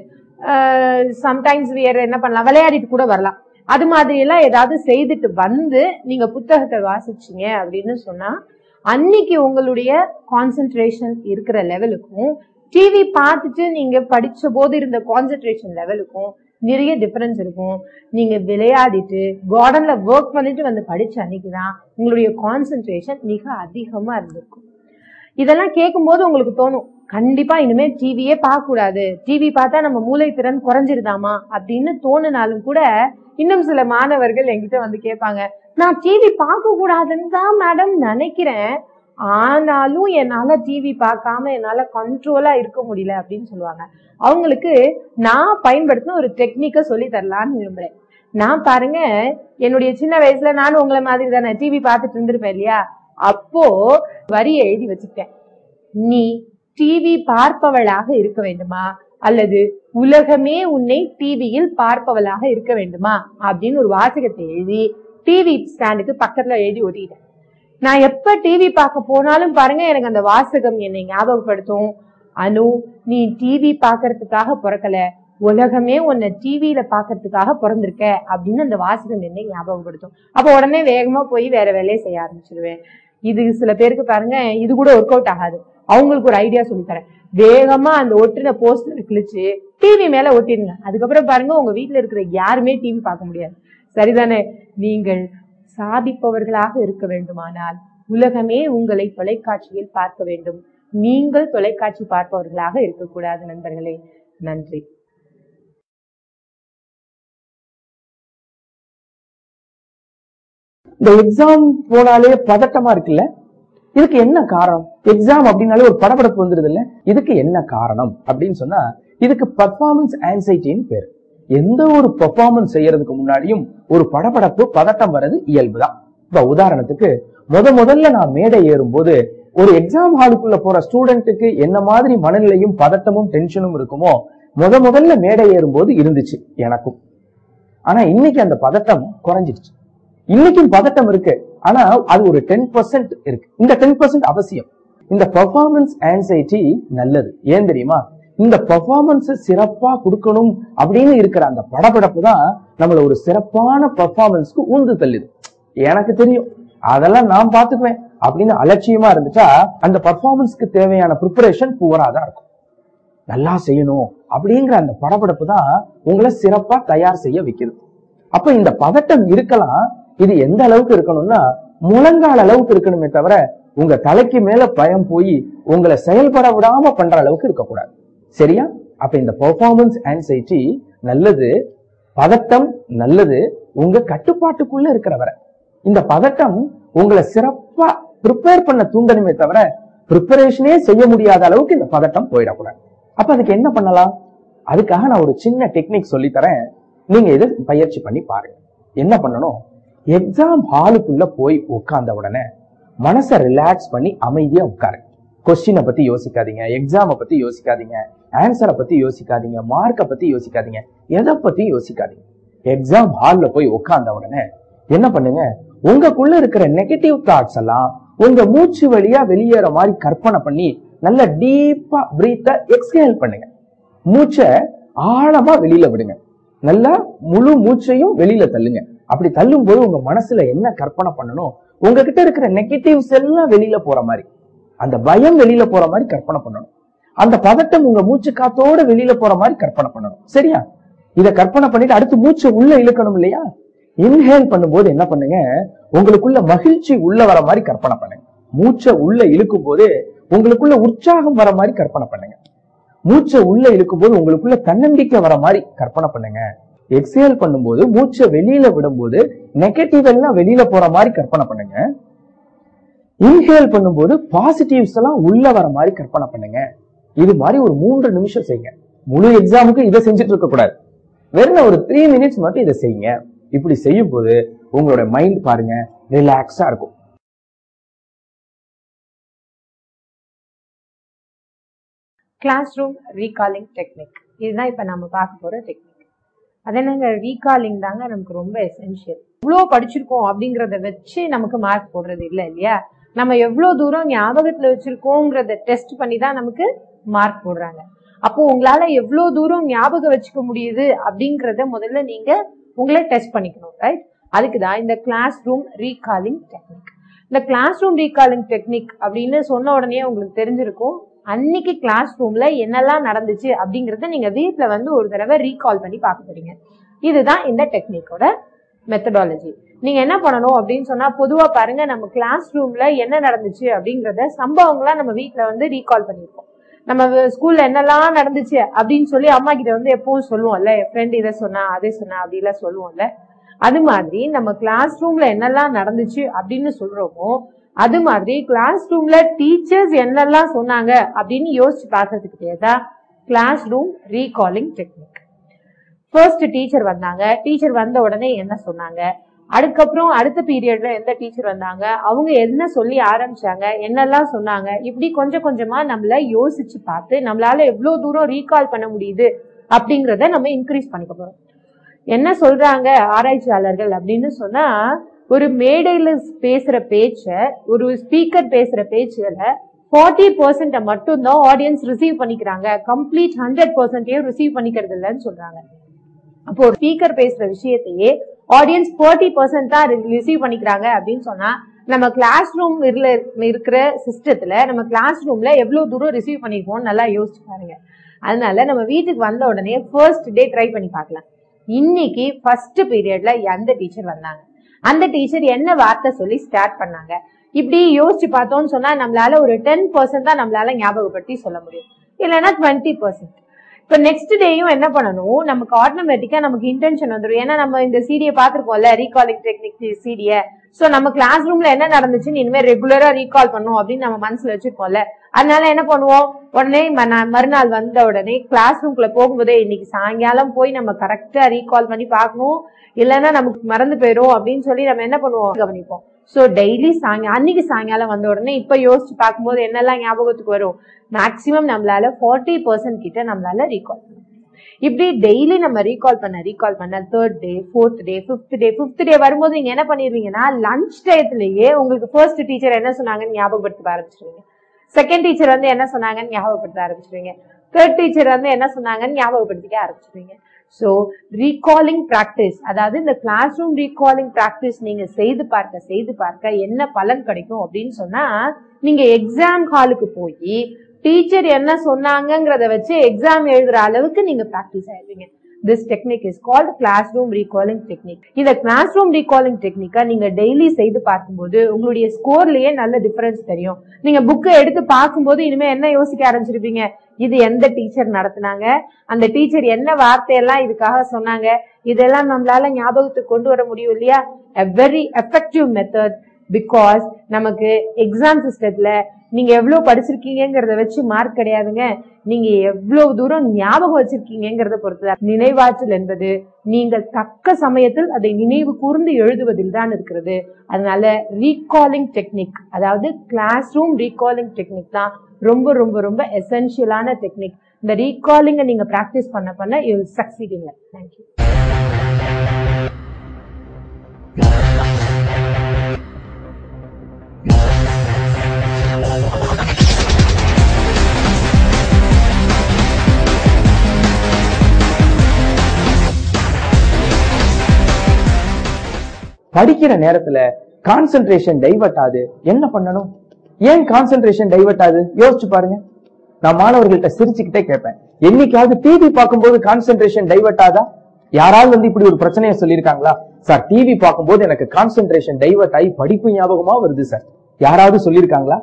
சம்டைம்ஸ் வேற என்ன பண்ணலாம் விளையாடிட்டு கூட வரலாம் அது மாதிரி எல்லாம் ஏதாவது செய்துட்டு வந்து நீங்க புத்தகத்தை வாசிச்சீங்க அப்படின்னு சொன்னா அன்னைக்கு உங்களுடைய கான்சென்ட்ரேஷன் இருக்கிற லெவலுக்கும் டிவி பார்த்துட்டு நீங்க படிச்ச போது இருந்த கான்சென்ட்ரேஷன் லெவலுக்கும் நிறைய டிஃபரன்ஸ் இருக்கும் நீங்க விளையாடிட்டு கார்டன்ல ஒர்க் பண்ணிட்டு வந்து படிச்ச அன்னைக்கு தான் உங்களுடைய கான்சென்ட்ரேஷன் மிக அதிகமா இருந்திருக்கும் இதெல்லாம் கேட்கும்போது உங்களுக்கு தோணும் கண்டிப்பா இனிமே டிவியே பார்க்க கூடாது டிவி பார்த்தா நம்ம மூளை திறன் குறைஞ்சிருதாமா அப்படின்னு தோணுனாலும் கூட இன்னும் சில மாணவர்கள் என்கிட்ட வந்து கேட்பாங்க நான் டிவி பார்க்க கூடாதுன்னு தான் மேடம் நினைக்கிறேன் ஆனாலும் என்னால டிவி பார்க்காம என்னால கண்ட்ரோலா இருக்க முடியல அப்படின்னு சொல்லுவாங்க அவங்களுக்கு நான் பயன்படுத்தின ஒரு டெக்னிக்கை சொல்லி தரலான்னு விரும்புறேன் நான் பாருங்க என்னுடைய சின்ன வயசுல நானும் உங்களை மாதிரி தானே டிவி பார்த்துட்டு இருந்திருப்பேன் இல்லையா அப்போ வரியை எழுதி வச்சுக்கிட்டேன் நீ டிவி பார்ப்பவளாக இருக்க வேண்டுமா அல்லது உலகமே உன்னை டிவியில் பார்ப்பவளாக இருக்க வேண்டுமா அப்படின்னு ஒரு வாசகத்தை எழுதி டிவி ஸ்டாண்டுக்கு பக்கத்துல எழுதி ஒட்டிட்டேன் நான் எப்ப டிவி பார்க்க போனாலும் பாருங்க எனக்கு அந்த வாசகம் என்னை ஞாபகப்படுத்தும் அனு நீ டிவி பார்க்கறதுக்காக பிறக்கல உலகமே உன்னை டிவியில பாக்குறதுக்காக பிறந்திருக்க அப்படின்னு அந்த வாசகம் என்னை ஞாபகப்படுத்தும் அப்ப உடனே வேகமா போய் வேற வேலையை செய்ய ஆரம்பிச்சிருவேன் இது சில பேருக்கு பாருங்க இது கூட ஒர்க் அவுட் ஆகாது அவங்களுக்கு ஒரு ஐடியா சொல்லித்தரேன் வேகமா அந்த ஒட்டின போஸ்டர் கிழிச்சு டிவி மேல ஒட்டிருங்க அதுக்கப்புறம் பாருங்க உங்க வீட்டுல இருக்கிற யாருமே டிவி பார்க்க முடியாது சரிதானே நீங்கள் சாதிப்பவர்களாக இருக்க வேண்டுமானால் உலகமே உங்களை தொலைக்காட்சியில் பார்க்க வேண்டும் நீங்கள் தொலைக்காட்சி பார்ப்பவர்களாக இருக்கக்கூடாது நண்பர்களே நன்றி இந்த எக்ஸாம் போனாலே பதட்டமா இருக்குல்ல இதுக்கு என்ன காரணம் எக்ஸாம் அப்படின்னாலே ஒரு படபடப்பு வந்துருது இல்ல இதுக்கு என்ன காரணம் அப்படின்னு சொன்னா இதுக்கு பர்ஃபார்மன்ஸ் ஆன்சைட்டின்னு பேரு எந்த ஒரு பெர்ஃபார்மன்ஸ் செய்யறதுக்கு முன்னாடியும் ஒரு படபடப்பு பதட்டம் வர்றது இயல்புதான் இப்ப உதாரணத்துக்கு முத முதல்ல நான் மேடை ஏறும்போது ஒரு எக்ஸாம் ஹாலுக்குள்ள போற ஸ்டூடெண்ட்டுக்கு என்ன மாதிரி மனநிலையும் பதட்டமும் டென்ஷனும் இருக்குமோ முத முதல்ல மேடை ஏறும்போது இருந்துச்சு எனக்கும் ஆனா இன்னைக்கு அந்த பதட்டம் குறைஞ்சிடுச்சு இன்னைக்கும் பதட்டம் இருக்கு ஆனா அது ஒரு டென் பர்சன்ட் இருக்கு இந்த டென் பர்சன்ட் அவசியம் இந்த பெர்ஃபார்மன்ஸ் ஆன்சைட்டி நல்லது ஏன் தெரியுமா இந்த பெர்ஃபார்மன்ஸ் சிறப்பா கொடுக்கணும் அப்படின்னு இருக்கிற அந்த படபடப்பு தான் நம்மள ஒரு சிறப்பான பெர்ஃபார்மன்ஸ்க்கு ஊந்து தள்ளுது எனக்கு தெரியும் அதெல்லாம் நான் பாத்துக்குவேன் அப்படின்னு அலட்சியமா இருந்துட்டா அந்த பர்ஃபார்மன்ஸ்க்கு தேவையான ப்ரிப்பரேஷன் புவரா தான் இருக்கும் நல்லா செய்யணும் அப்படிங்கிற அந்த படபடப்பு தான் உங்களை சிறப்பா தயார் செய்ய வைக்குது அப்ப இந்த பதட்டம் இருக்கலாம் இது எந்த அளவுக்கு இருக்கணும்னா முழங்கால் அளவுக்கு இருக்கணுமே தவிர உங்க தலைக்கு மேல பயம் போய் உங்களை செயல்பட விடாம பண்ற அளவுக்கு இருக்கக்கூடாது சரியா அப்ப இந்த பெர்ஃபார்மன்ஸ் ஆன்சைட்டி நல்லது பதட்டம் நல்லது உங்க கட்டுப்பாட்டுக்குள்ள இருக்கிற வரை இந்த பதட்டம் உங்களை சிறப்பா ப்ரிப்பேர் பண்ண தூண்டணுமே தவிர ப்ரிப்பரேஷனே செய்ய முடியாத அளவுக்கு இந்த பதட்டம் போயிடக்கூடாது அப்ப அதுக்கு என்ன பண்ணலாம் அதுக்காக நான் ஒரு சின்ன டெக்னிக் சொல்லி தரேன் நீங்க இதை பயிற்சி பண்ணி பாருங்க என்ன பண்ணணும் எக்ஸாம் ஹாலுக்குள்ள போய் உட்கார்ந்த உடனே மனசை ரிலாக்ஸ் பண்ணி அமைதியா உட்காருங்க கொஸ்டினை பத்தி யோசிக்காதீங்க எக்ஸாமை பத்தி யோசிக்காதீங்க ஆன்சரை பத்தி யோசிக்காதீங்க மார்க்கை பத்தி யோசிக்காதீங்க எதை பத்தி யோசிக்காதீங்க எக்ஸாம் ஹால்ல போய் உட்கார்ந்த உடனே என்ன பண்ணுங்க உங்களுக்குள்ள இருக்கிற நெகட்டிவ் தாட்ஸ் எல்லாம் உங்க மூச்சு வழியா வெளியேற மாதிரி கற்பனை பண்ணி நல்ல டீப்பா பிரீத்த எக்ஸ்ஹேல் பண்ணுங்க மூச்சை ஆழமா வெளியில விடுங்க நல்லா முழு மூச்சையும் வெளியில தள்ளுங்க அப்படி தள்ளும் போது உங்க மனசுல என்ன கற்பனை பண்ணணும் உங்ககிட்ட இருக்கிற நெகட்டிவ்ஸ் எல்லாம் வெளியில போற மாதிரி அந்த பயம் வெளியில போற மாதிரி கற்பனை பண்ணணும் அந்த பதட்டம் உங்க மூச்சு காத்தோட வெளியில போற மாதிரி கற்பனை பண்ணணும் சரியா இத கற்பனை பண்ணிட்டு அடுத்து மூச்சை உள்ள இழுக்கணும் இல்லையா இன்ஹேல் பண்ணும்போது என்ன பண்ணுங்க உங்களுக்குள்ள மகிழ்ச்சி உள்ள வர மாதிரி கற்பனை பண்ணுங்க மூச்சை உள்ள இழுக்கும் போது உங்களுக்குள்ள உற்சாகம் வர மாதிரி கற்பனை பண்ணுங்க மூச்சை உள்ள இழுக்கும் போது உங்களுக்குள்ள தன்னம்பிக்கை வர மாதிரி கற்பனை பண்ணுங்க எக்ஸேல் பண்ணும்போது மூச்சை வெளியில விடும்போது நெகட்டிவ் எல்லாம் வெளியில போற மாதிரி கற்பனை பண்ணுங்க இன்ஹேல் பண்ணும்போது பாசிட்டிவ்ஸ் எல்லாம் உள்ள வர மாதிரி கற்பனை பண்ணுங்க இது மாதிரி ஒரு மூன்று நிமிஷம் செய்யுங்க முழு எக்ஸாமுக்கு இதை செஞ்சுட்டு இருக்க கூடாது வெறும் ஒரு த்ரீ மினிட்ஸ் மட்டும் இதை செய்யுங்க இப்படி செய்யும் போது உங்களோட மைண்ட் பாருங்க ரிலாக்ஸா இருக்கும் கிளாஸ் ரூம் ரீகாலிங் டெக்னிக் இதுதான் இப்ப நம்ம பார்க்க போற டெக்னிக் அது என்னங்க ரீகாலிங் தாங்க நமக்கு ரொம்ப எசென்ஷியல் இவ்வளோ படிச்சிருக்கோம் அப்படிங்கறத வச்சு நமக்கு மார்க் போடுறது இல்லை இல்லையா நம்ம எவ்வளவு தூரம் ஞாபகத்துல வச்சிருக்கோங்கிறத டெஸ்ட் பண்ணி தான் நமக்கு மார்க் போடுறாங்க அப்போ உங்களால எவ்வளவு தூரம் ஞாபகம் வச்சுக்க முடியுது அப்படிங்கறத முதல்ல நீங்க உங்களை டெஸ்ட் பண்ணிக்கணும் ரைட் அதுக்கு தான் இந்த கிளாஸ் ரூம் ரீகாலிங் டெக்னிக் இந்த கிளாஸ் ரூம் ரீகாலிங் டெக்னிக் அப்படின்னு சொன்ன உடனே உங்களுக்கு தெரிஞ்சிருக்கும் அன்னைக்கு கிளாஸ் ரூம்ல என்னெல்லாம் நடந்துச்சு அப்படிங்கறத நீங்க வீட்ல வந்து ஒரு தடவை ரீகால் பண்ணி பார்க்க போறீங்க இதுதான் இந்த டெக்னிக்கோட மெத்தடாலஜி நீங்க என்ன பண்ணணும் அப்படின்னு சொன்னா பொதுவா பாருங்க நம்ம கிளாஸ் ரூம்ல என்ன நடந்துச்சு அப்படிங்கறத சம்பவங்களா நம்ம வீட்ல வந்து ரீகால் பண்ணிருக்கோம் நம்ம ஸ்கூல்ல என்னெல்லாம் நடந்துச்சு அப்படின்னு சொல்லி அம்மா கிட்ட வந்து எப்பவும் சொல்லுவோம்ல என் ஃப்ரெண்ட் இதை சொன்னா அதை சொன்னா அப்படிலாம் சொல்லுவோம்ல அது மாதிரி நம்ம கிளாஸ் ரூம்ல என்னெல்லாம் நடந்துச்சு அப்படின்னு சொல்றோமோ அது மாதிரி கிளாஸ் ரூம்ல டீச்சர்ஸ் என்னெல்லாம் சொன்னாங்க அப்படின்னு யோசிச்சு பார்க்கறதுக்கு பேர் தான் class room recalling technique first teacher வந்தாங்க டீச்சர் வந்த உடனே என்ன சொன்னாங்க அதுக்கப்புறம் அடுத்த பீரியட்ல எந்த டீச்சர் வந்தாங்க அவங்க என்ன சொல்லி ஆரம்பிச்சாங்க என்னெல்லாம் சொன்னாங்க இப்படி கொஞ்சம் கொஞ்சமா நம்மள யோசிச்சு பார்த்து நம்மளால எவ்வளவு தூரம் ரீகால் பண்ண முடியுது அப்படிங்கறத நம்ம இன்க்ரீஸ் பண்ணிக்க போறோம் என்ன சொல்றாங்க ஆராய்ச்சியாளர்கள் அப்படின்னு சொன்னா ஒரு மேடையில பேசுற பேச்ச ஒரு ஸ்பீக்கர் பேசுற பேச்சுல ஃபார்ட்டி பர்சன்ட மட்டும்தான் ஆடியன்ஸ் ரிசீவ் பண்ணிக்கிறாங்க கம்ப்ளீட் ஹண்ட்ரட் பர்சன்டையும் ரிசீவ் பண்ணிக்கிறது இல்லைன்னு சொல்றாங்க அப்போ ஒரு ஸ்பீக்கர் பேசுற விஷயத்தையே ஆடியன்ஸ் ஃபார்ட்டி பர்சன்ட் தான் ரிசீவ் பண்ணிக்கிறாங்க அப்படின்னு சொன்னா நம்ம கிளாஸ் ரூம் இருக்கிற சிஸ்டத்துல நம்ம கிளாஸ் ரூம்ல எவ்வளவு தூரம் ரிசீவ் பண்ணிருக்கோம் நல்லா யோசிச்சு பாருங்க அதனால நம்ம வீட்டுக்கு வந்த உடனே ஃபர்ஸ்ட் டே ட்ரை பண்ணி பார்க்கலாம் இன்னைக்கு ஃபர்ஸ்ட் பீரியட்ல எந்த டீச்சர் வந்தாங்க அந்த டீச்சர் என்ன வார்த்தை சொல்லி ஸ்டார்ட் பண்ணாங்க இப்படி யோசிச்சு பார்த்தோம்னு சொன்னா நம்மளால ஒரு டென் பர்சன்ட் தான் நம்மளால ஞாபகப்படுத்தி சொல்ல முடியும் இல்லைன்னா டுவெண்ட்டி பர்சன்ட் இப்ப நெக்ஸ்ட் டேயும் என்ன பண்ணணும் நமக்கு ஆட்டோமேட்டிக்கா நமக்கு இன்டென்ஷன் வந்துடும் ஏன்னா நம்ம இந்த சீடியை பார்த்திருக்கோம்ல ரீகாலிங் டெக்னிக் சீடிய சோ நம்ம கிளாஸ் ரூம்ல என்ன நடந்துச்சுன்னு இனிமே ரெகுலரா ரீகால் பண்ணும் அப்படின்னு நம்ம மனசுல வச்சிருக்கோம்ல அதனால என்ன பண்ணுவோம் உடனே ம- மறுநாள் வந்த உடனே கிளாஸ் ரூம்குள்ள போகும்போதே இன்னைக்கு சாயங்காலம் போய் நம்ம கரெக்டா ரீகால் பண்ணி பார்க்கணும் இல்லைன்னா நமக்கு மறந்து போயிடும் அப்படின்னு சொல்லி நம்ம என்ன பண்ணுவோம் கவனிப்போம் சோ டெய்லி சாயங்காலம் அன்னைக்கு சாயங்காலம் வந்த உடனே இப்ப யோசிச்சு பார்க்கும்போது என்னெல்லாம் ஞாபகத்துக்கு வரும் மேக்சிமம் நம்மளால ஃபார்ட்டி பர்சன்ட் கிட்ட நம்மளால ரீகால் பண்ண முடியும். இப்படி டெய்லி நம்ம ரீகால் பண்ண ரீகால் பண்ண third day fourth day fifth day fifth day வரும்போது நீங்க என்ன பண்ணிடுவீங்கன்னா லஞ்ச் டயத்துலயே உங்களுக்கு ஃபர்ஸ்ட் டீச்சர் என்ன சொன்னாங்கன்னு ஞாபகப்படுத்த ஆரம்பிச்சிருவீங்க செகண்ட் டீச்சர் வந்து என்ன சொன்னாங்கன்னு ஞாபகப்படுத்த ஆரம்பிச்சிருவீங்க தேர்ட் டீச்சர் வந்து என்ன சொன்னாங்கன்னு ஞாபகப்படுத்திக்க ஆரம்பிச்சிருவீங்க ஸோ ரீகாலிங் ப்ராக்டிஸ் அதாவது இந்த கிளாஸ் ரூம் ரீகாலிங் ப்ராக்டிஸ் நீங்க செய்து பார்க்க செய்து பார்க்க என்ன பலன் கிடைக்கும் அப்படின்னு சொன்னா நீங்க எக்ஸாம் ஹாலுக்கு போய் டீச்சர் என்ன சொன்னாங்கங்கிறத வச்சு எக்ஸாம் எழுதுற அளவுக்கு நீங்க பிராக்டிஸ் ஆயிருவீங்க this technique is called class room recalling technique இந்த கிளாஸ் ரூம் ரீகாலிங் டெக்னிக்கை நீங்க டெய்லி செய்து பார்க்கும்போது உங்களுடைய ஸ்கோர்லயே நல்ல டிஃபரன்ஸ் தெரியும் நீங்க புக்கை எடுத்து பார்க்கும்போது இனிமே என்ன யோசிக்க ஆரம்பிச்சிருப்பீங்க இது எந்த டீச்சர் நடத்துனாங்க அந்த டீச்சர் என்ன வார்த்தையெல்லாம் இதுக்காக சொன்னாங்க இதெல்லாம் நம்மளால ஞாபகத்துக்கு கொண்டு வர முடியும் இல்லையா a very effective method because நமக்கு எக்ஸாம் சிஸ்டத்துல நீங்க எவ்வளவு படிச்சிருக்கீங்கங்கிறத வச்சு மார்க் கிடையாதுங்க நீங்க எவ்வளவு தூரம் ஞாபகம் வச்சிருக்கீங்கங்கிறத பொறுத்துதான் நினைவாற்றல் என்பது நீங்கள் தக்க சமயத்தில் அதை நினைவு கூர்ந்து எழுதுவதில் தான் இருக்கிறது அதனால ரீகாலிங் டெக்னிக் அதாவது கிளாஸ் ரூம் ரீகாலிங் டெக்னிக் தான் ரொம்ப ரொம்ப ரொம்ப எசென்ஷியலான டெக்னிக் இந்த ரீகாலிங்க நீங்க பிராக்டிஸ் பண்ண பண்ண யூ சக்சீட் இன் தேங்க்யூ படிக்கிற நேரத்துல கான்சென்ட்ரேஷன் டைவர்ட் ஆகுது என்ன பண்ணணும் ஏன் கான்சென்ட்ரேஷன் டைவர்ட் ஆகுது யோசிச்சு பாருங்க நான் மாணவர்கள்ட்ட சிரிச்சுக்கிட்டே கேட்பேன் என்னைக்காவது டிவி பார்க்கும்போது கான்சென்ட்ரேஷன் டைவர்ட் ஆதா யாராவது வந்து இப்படி ஒரு பிரச்சனையை சொல்லியிருக்காங்களா சார் டிவி பார்க்கும்போது எனக்கு கான்சென்ட்ரேஷன் டைவர்ட் ஆகி படிப்பு ஞாபகமா வருது சார் யாராவது சொல்லியிருக்காங்களா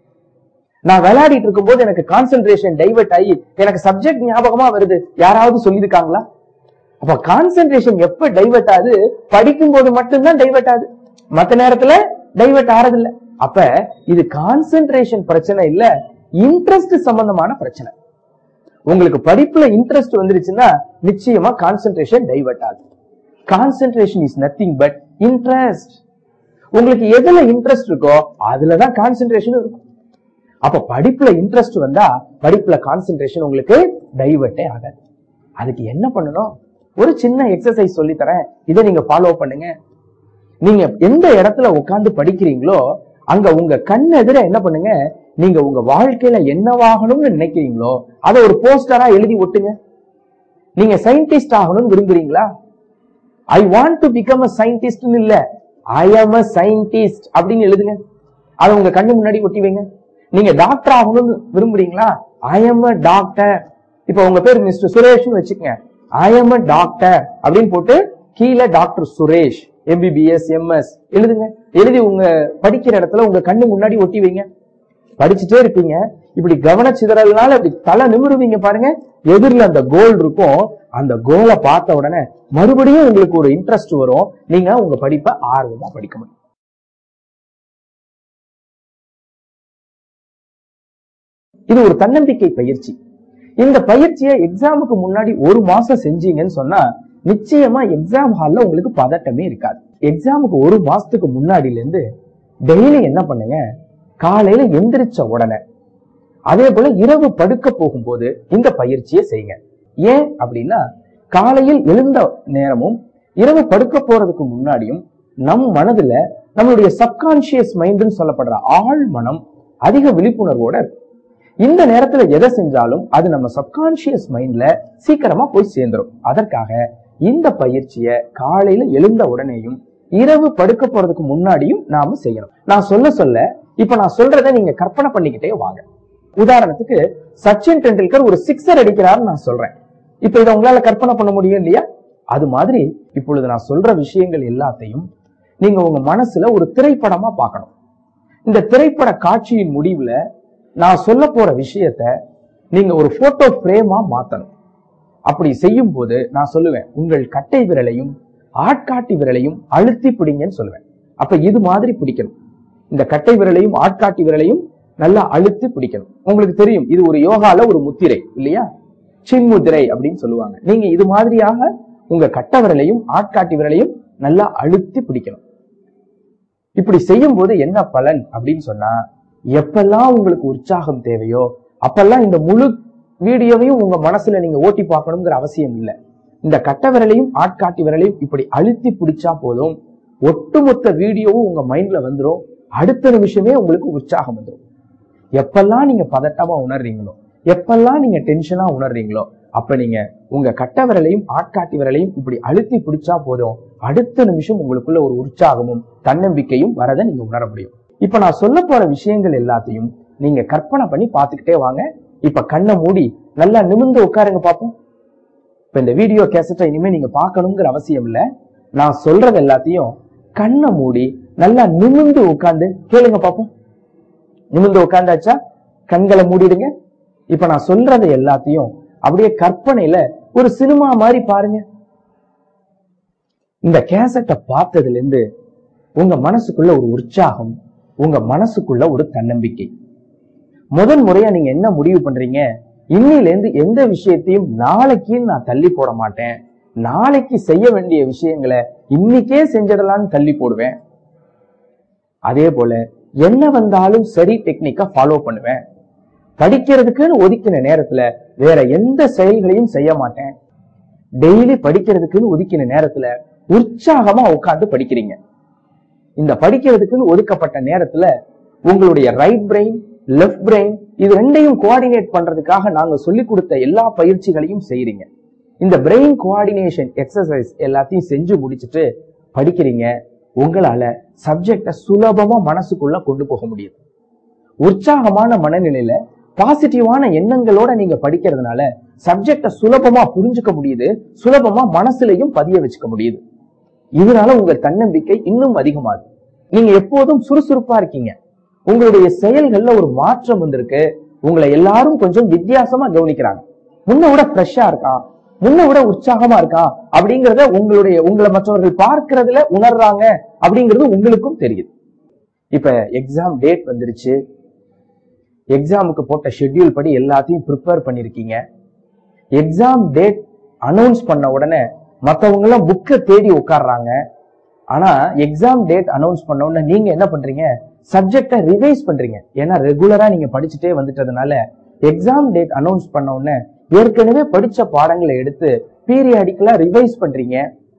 நான் விளையாடிட்டு இருக்கும்போது எனக்கு கான்சென்ட்ரேஷன் டைவர்ட் ஆகி எனக்கு சப்ஜெக்ட் ஞாபகமா வருது யாராவது சொல்லியிருக்காங்களா அப்ப கான்சென்ட்ரேஷன் எப்ப டைவர்ட் ஆகுது படிக்கும் போது மட்டும்தான் டைவர்ட் ஆகுது மத்த நேரத்துல டைவர்ட் ஆறது இல்ல அப்ப இது கான்சென்ட்ரேஷன் பிரச்சனை இல்ல இன்ட்ரெஸ்ட் சம்பந்தமான பிரச்சனை உங்களுக்கு படிப்புல இன்ட்ரெஸ்ட் வந்துருச்சுன்னா நிச்சயமா கான்சென்ட்ரேஷன் டைவர்ட் ஆகுது concentration is nothing but interest உங்களுக்கு எதுல இன்ட்ரெஸ்ட் இருக்கோ அதுலதான் கான்சென்ட்ரேஷன் இருக்கும் அப்ப படிப்புல இன்ட்ரெஸ்ட் வந்தா படிப்புல கான்சென்ட்ரேஷன் உங்களுக்கு டைவர்ட்டே ஆகாது அதுக்கு என்ன பண்ணணும் ஒரு சின்ன எக்ஸசைஸ் சொல்லி தரேன் இதை நீங்க ஃபாலோ பண்ணுங்க நீங்க எந்த இடத்துல உட்கார்ந்து படிக்கிறீங்களோ அங்க உங்க கண் எதிர என்ன பண்ணுங்க நீங்க உங்க வாழ்க்கையில என்னவாகணும்னு நினைக்கிறீங்களோ அதை ஒரு போஸ்டரா எழுதி ஒட்டுங்க நீங்க சயின்டிஸ்ட் ஆகணும்னு விரும்புறீங்களா I want to become a சயின்டிஸ்ட்னு இல்ல ஐ ஆம் அ சயின்டிஸ்ட் அப்படின்னு எழுதுங்க அதை உங்க கண்ணு முன்னாடி ஒட்டி வைங்க நீங்க டாக்டர் ஆகணும்னு விரும்புறீங்களா ஐ எம் அ டாக்டர் இப்ப உங்க பேர் மிஸ்டர் சுரேஷ்னு வச்சுக்கங்க ஐ எம் அ டாக்டர் அப்படின்னு போட்டு கீழே டாக்டர் சுரேஷ் எம்பிபிஎஸ் எம்எஸ் எழுதுங்க எழுதி உங்க படிக்கிற இடத்துல உங்க கண்ணு முன்னாடி ஒட்டி வைங்க படிச்சுட்டே இருப்பீங்க இப்படி கவனச்சிதறல்னால இப்படி தலை நிமிருவீங்க பாருங்க எதிரில் அந்த கோல் இருக்கும் அந்த கோலை பார்த்த உடனே மறுபடியும் உங்களுக்கு ஒரு இன்ட்ரெஸ்ட் வரும் நீங்க உங்க படிப்பை ஆர்வமா படிக்க முடியும் இது ஒரு தன்னம்பிக்கை பயிற்சி இந்த பயிற்சியை எக்ஸாமுக்கு முன்னாடி ஒரு மாசம் செஞ்சீங்கன்னு சொன்னா நிச்சயமா எக்ஸாம் ஹால்ல உங்களுக்கு பதட்டமே இருக்காது எக்ஸாமுக்கு ஒரு மாசத்துக்கு முன்னாடில இருந்து டெய்லி என்ன பண்ணுங்க காலையில எந்திரிச்ச உடனே அதே போல இரவு படுக்க போகும்போது இந்த பயிற்சியை செய்யுங்க ஏன் அப்படின்னா காலையில் எழுந்த நேரமும் இரவு படுக்க போறதுக்கு முன்னாடியும் நம் மனதுல நம்மளுடைய சப்கான்சியஸ் மைண்ட்னு சொல்லப்படுற ஆழ் மனம் அதிக விழிப்புணர்வோட இருக்கும் இந்த நேரத்துல எதை செஞ்சாலும் அது நம்ம சப்கான்சியஸ் மைண்ட்ல சீக்கிரமா போய் சேர்ந்துரும் அதற்காக இந்த பயிற்சியை காலையில எழுந்த உடனேயும் இரவு படுக்க போறதுக்கு முன்னாடியும் நாம செய்யணும் நான் சொல்ல சொல்ல இப்ப நான் சொல்றதை நீங்க கற்பனை பண்ணிக்கிட்டே வாங்க உதாரணத்துக்கு சச்சின் டெண்டுல்கர் ஒரு சிக்ஸர் அடிக்கிறாருன்னு நான் சொல்றேன் இப்ப இதை உங்களால கற்பனை பண்ண முடியும் இல்லையா அது மாதிரி இப்பொழுது நான் சொல்ற விஷயங்கள் எல்லாத்தையும் நீங்க உங்க மனசுல ஒரு திரைப்படமா பார்க்கணும் இந்த திரைப்பட காட்சியின் முடிவுல நான் சொல்ல போற விஷயத்த நீங்க ஒரு போட்டோ பிரேமா மாத்தணும் அப்படி செய்யும் போது நான் சொல்லுவேன் உங்கள் கட்டை விரலையும் ஆட்காட்டி விரலையும் அழுத்தி பிடிங்கன்னு சொல்லுவேன் அப்ப இது மாதிரி பிடிக்கணும் இந்த கட்டை விரலையும் ஆட்காட்டி விரலையும் நல்லா அழுத்தி பிடிக்கணும் உங்களுக்கு தெரியும் இது ஒரு யோகால ஒரு முத்திரை இல்லையா சின்முத்திரை அப்படின்னு சொல்லுவாங்க நீங்க இது மாதிரியாக உங்க கட்டை விரலையும் ஆட்காட்டி விரலையும் நல்லா அழுத்தி பிடிக்கணும் இப்படி செய்யும் போது என்ன பலன் அப்படின்னு சொன்னா எப்பெல்லாம் உங்களுக்கு உற்சாகம் தேவையோ அப்பெல்லாம் இந்த முழு வீடியோவையும் உங்க மனசுல நீங்க ஓட்டி பார்க்கணுங்கிற அவசியம் இல்லை இந்த கட்டை விரலையும் ஆட்காட்டி விரலையும் இப்படி அழுத்தி பிடிச்சா போதும் ஒட்டுமொத்த வீடியோவும் உங்க மைண்ட்ல வந்துடும் அடுத்த நிமிஷமே உங்களுக்கு உற்சாகம் வந்துடும் எப்பெல்லாம் நீங்க பதட்டமா உணர்றீங்களோ எப்பெல்லாம் நீங்க டென்ஷனா உணர்றீங்களோ அப்ப நீங்க உங்க கட்டை விரலையும் ஆட்காட்டி விரலையும் இப்படி அழுத்தி பிடிச்சா போதும் அடுத்த நிமிஷம் உங்களுக்குள்ள ஒரு உற்சாகமும் தன்னம்பிக்கையும் வரதை நீங்க உணர முடியும் இப்ப நான் சொல்ல போற விஷயங்கள் எல்லாத்தையும் நீங்க கற்பனை பண்ணி பார்த்துக்கிட்டே வாங்க இப்ப கண்ணை மூடி நல்லா நிமிர்ந்து உட்காருங்க பார்ப்போம் இப்ப இந்த வீடியோ கேசட்டை இனிமே நீங்க பார்க்கணுங்கிற அவசியம் இல்ல நான் சொல்றது எல்லாத்தையும் கண்ணை மூடி நல்லா நிமிர்ந்து உட்கார்ந்து கேளுங்க பார்ப்போம் நிமிர்ந்து உட்கார்ந்தாச்சா கண்களை மூடிடுங்க இப்ப நான் சொல்றது எல்லாத்தையும் அப்படியே கற்பனையில ஒரு சினிமா மாதிரி பாருங்க இந்த கேசட்டை பார்த்ததுல இருந்து உங்க மனசுக்குள்ள ஒரு உற்சாகம் உங்க மனசுக்குள்ள ஒரு தன்னம்பிக்கை முதல் முறையா நீங்க என்ன முடிவு பண்றீங்க இன்னில இருந்து எந்த விஷயத்தையும் நாளைக்கு நான் தள்ளி போட மாட்டேன் நாளைக்கு செய்ய வேண்டிய விஷயங்களை இன்னைக்கே செஞ்சிடலாம்னு தள்ளி போடுவேன் அதே போல என்ன வந்தாலும் சரி டெக்னிக்கா ஃபாலோ பண்ணுவேன் படிக்கிறதுக்குன்னு ஒதுக்கின நேரத்துல வேற எந்த செயல்களையும் செய்ய மாட்டேன் டெய்லி படிக்கிறதுக்குன்னு ஒதுக்கின நேரத்துல உற்சாகமா உட்கார்ந்து படிக்கிறீங்க இந்த படிக்கிறதுக்குன்னு ஒதுக்கப்பட்ட நேரத்துல உங்களுடைய ரைட் பிரெயின் லெஃப்ட் பிரெயின் இது ரெண்டையும் கோஆர்டினேட் பண்றதுக்காக நாங்க சொல்லி கொடுத்த எல்லா பயிற்சிகளையும் செய்றீங்க இந்த பிரெயின் கோஆர்டினேஷன் எக்ஸசைஸ் எல்லாத்தையும் செஞ்சு முடிச்சுட்டு படிக்கிறீங்க உங்களால சப்ஜெக்ட சுலபமா மனசுக்குள்ள கொண்டு போக முடியுது உற்சாகமான மனநிலையில பாசிட்டிவான எண்ணங்களோட நீங்க படிக்கிறதுனால சப்ஜெக்ட சுலபமா புரிஞ்சுக்க முடியுது சுலபமா மனசுலயும் பதிய வச்சுக்க முடியுது இதனால உங்க தன்னம்பிக்கை இன்னும் அதிகமாகுது நீங்க எப்போதும் சுறுசுறுப்பா இருக்கீங்க உங்களுடைய செயல்கள்ல ஒரு மாற்றம் வந்திருக்கு உங்களை எல்லாரும் கொஞ்சம் வித்தியாசமா கவனிக்கிறாங்க முன்ன விட ஃப்ரெஷ்ஷா இருக்கான் முன்ன விட உற்சாகமா இருக்கான் அப்படிங்கறத உங்களுடைய உங்களை மற்றவர்கள் பார்க்கறதுல உணர்றாங்க அப்படிங்கிறது உங்களுக்கும் தெரியுது இப்ப எக்ஸாம் டேட் வந்துருச்சு எக்ஸாமுக்கு போட்ட ஷெட்யூல் படி எல்லாத்தையும் ப்ரிப்பேர் பண்ணிருக்கீங்க எக்ஸாம் டேட் அனௌன்ஸ் பண்ண உடனே மத்தவங்க எல்லாம் புக்கை தேடி உட்கார்றாங்க ஆனா எக்ஸாம் டேட் அனௌன்ஸ் பண்ண உடனே நீங்க என்ன பண்றீங்க சப்ஜெக்டை ரிவைஸ் பண்றீங்க ஏன்னா ரெகுலரா நீங்க படிச்சுட்டே வந்துட்டதுனால எக்ஸாம் டேட் அனௌன்ஸ் பண்ண உடனே ஏற்கனவே படிச்ச பாடங்களை எடுத்து பீரியாடிக்கலா ரிவைஸ் பண்றீங்க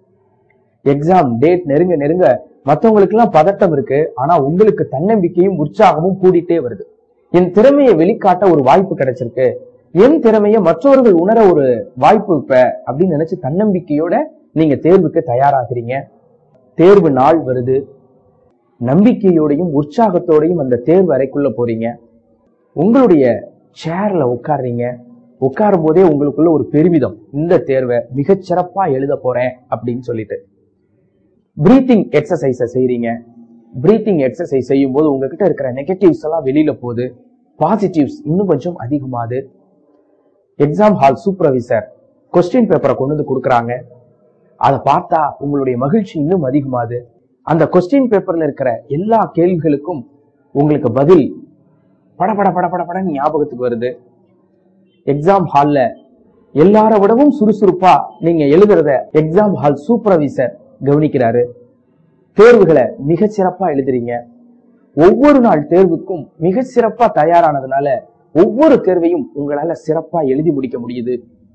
எக்ஸாம் டேட் நெருங்க நெருங்க மத்தவங்களுக்கு எல்லாம் பதட்டம் இருக்கு ஆனா உங்களுக்கு தன்னம்பிக்கையும் உற்சாகமும் கூடிட்டே வருது என் திறமையை வெளிக்காட்ட ஒரு வாய்ப்பு கிடைச்சிருக்கு என் திறமையை மற்றவர்கள் உணர ஒரு வாய்ப்பு இப்ப அப்படின்னு நினைச்சு தன்னம்பிக்கையோட நீங்க தேர்வுக்கு தயாராகிறீங்க தேர்வு நாள் வருது நம்பிக்கையோடையும் உற்சாகத்தோடையும் அந்த தேர்வு அறைக்குள்ள போறீங்க உங்களுடைய சேர்ல உட்கார்றீங்க உட்காரும் போதே உங்களுக்குள்ள ஒரு பெருமிதம் இந்த தேர்வை மிகச் சிறப்பா எழுத போறேன் அப்படின்னு சொல்லிட்டு பிரீத்திங் எக்ஸசைஸ செய்றீங்க பிரீத்திங் எக்ஸசைஸ் செய்யும் போது உங்ககிட்ட இருக்கிற நெகட்டிவ்ஸ் எல்லாம் வெளியில போகுது பாசிட்டிவ்ஸ் இன்னும் கொஞ்சம் அதிகமாகுது எக்ஸாம் ஹால் சூப்பர்வைசர் கொஸ்டின் பேப்பரை கொண்டு வந்து கொடுக்குறாங்க அதை பார்த்தா உங்களுடைய மகிழ்ச்சி இன்னும் அதிகமாகுது அந்த கொஸ்டின் பேப்பர்ல இருக்கிற எல்லா கேள்விகளுக்கும் உங்களுக்கு பதில் படபட படபட படன்னு ஞாபகத்துக்கு வருது எக்ஸாம் ஹால்ல எல்லார விடவும் சுறுசுறுப்பா நீங்க எழுதுறத எக்ஸாம் ஹால் சூப்பர்வைசர் கவனிக்கிறாரு தேர்வுகளை மிகச் சிறப்பா எழுதுறீங்க ஒவ்வொரு நாள் தேர்வுக்கும் மிக சிறப்பா தயாரானதுனால ஒவ்வொரு தேர்வையும் உங்களால சிறப்பா எழுதி முடிக்க முடியுது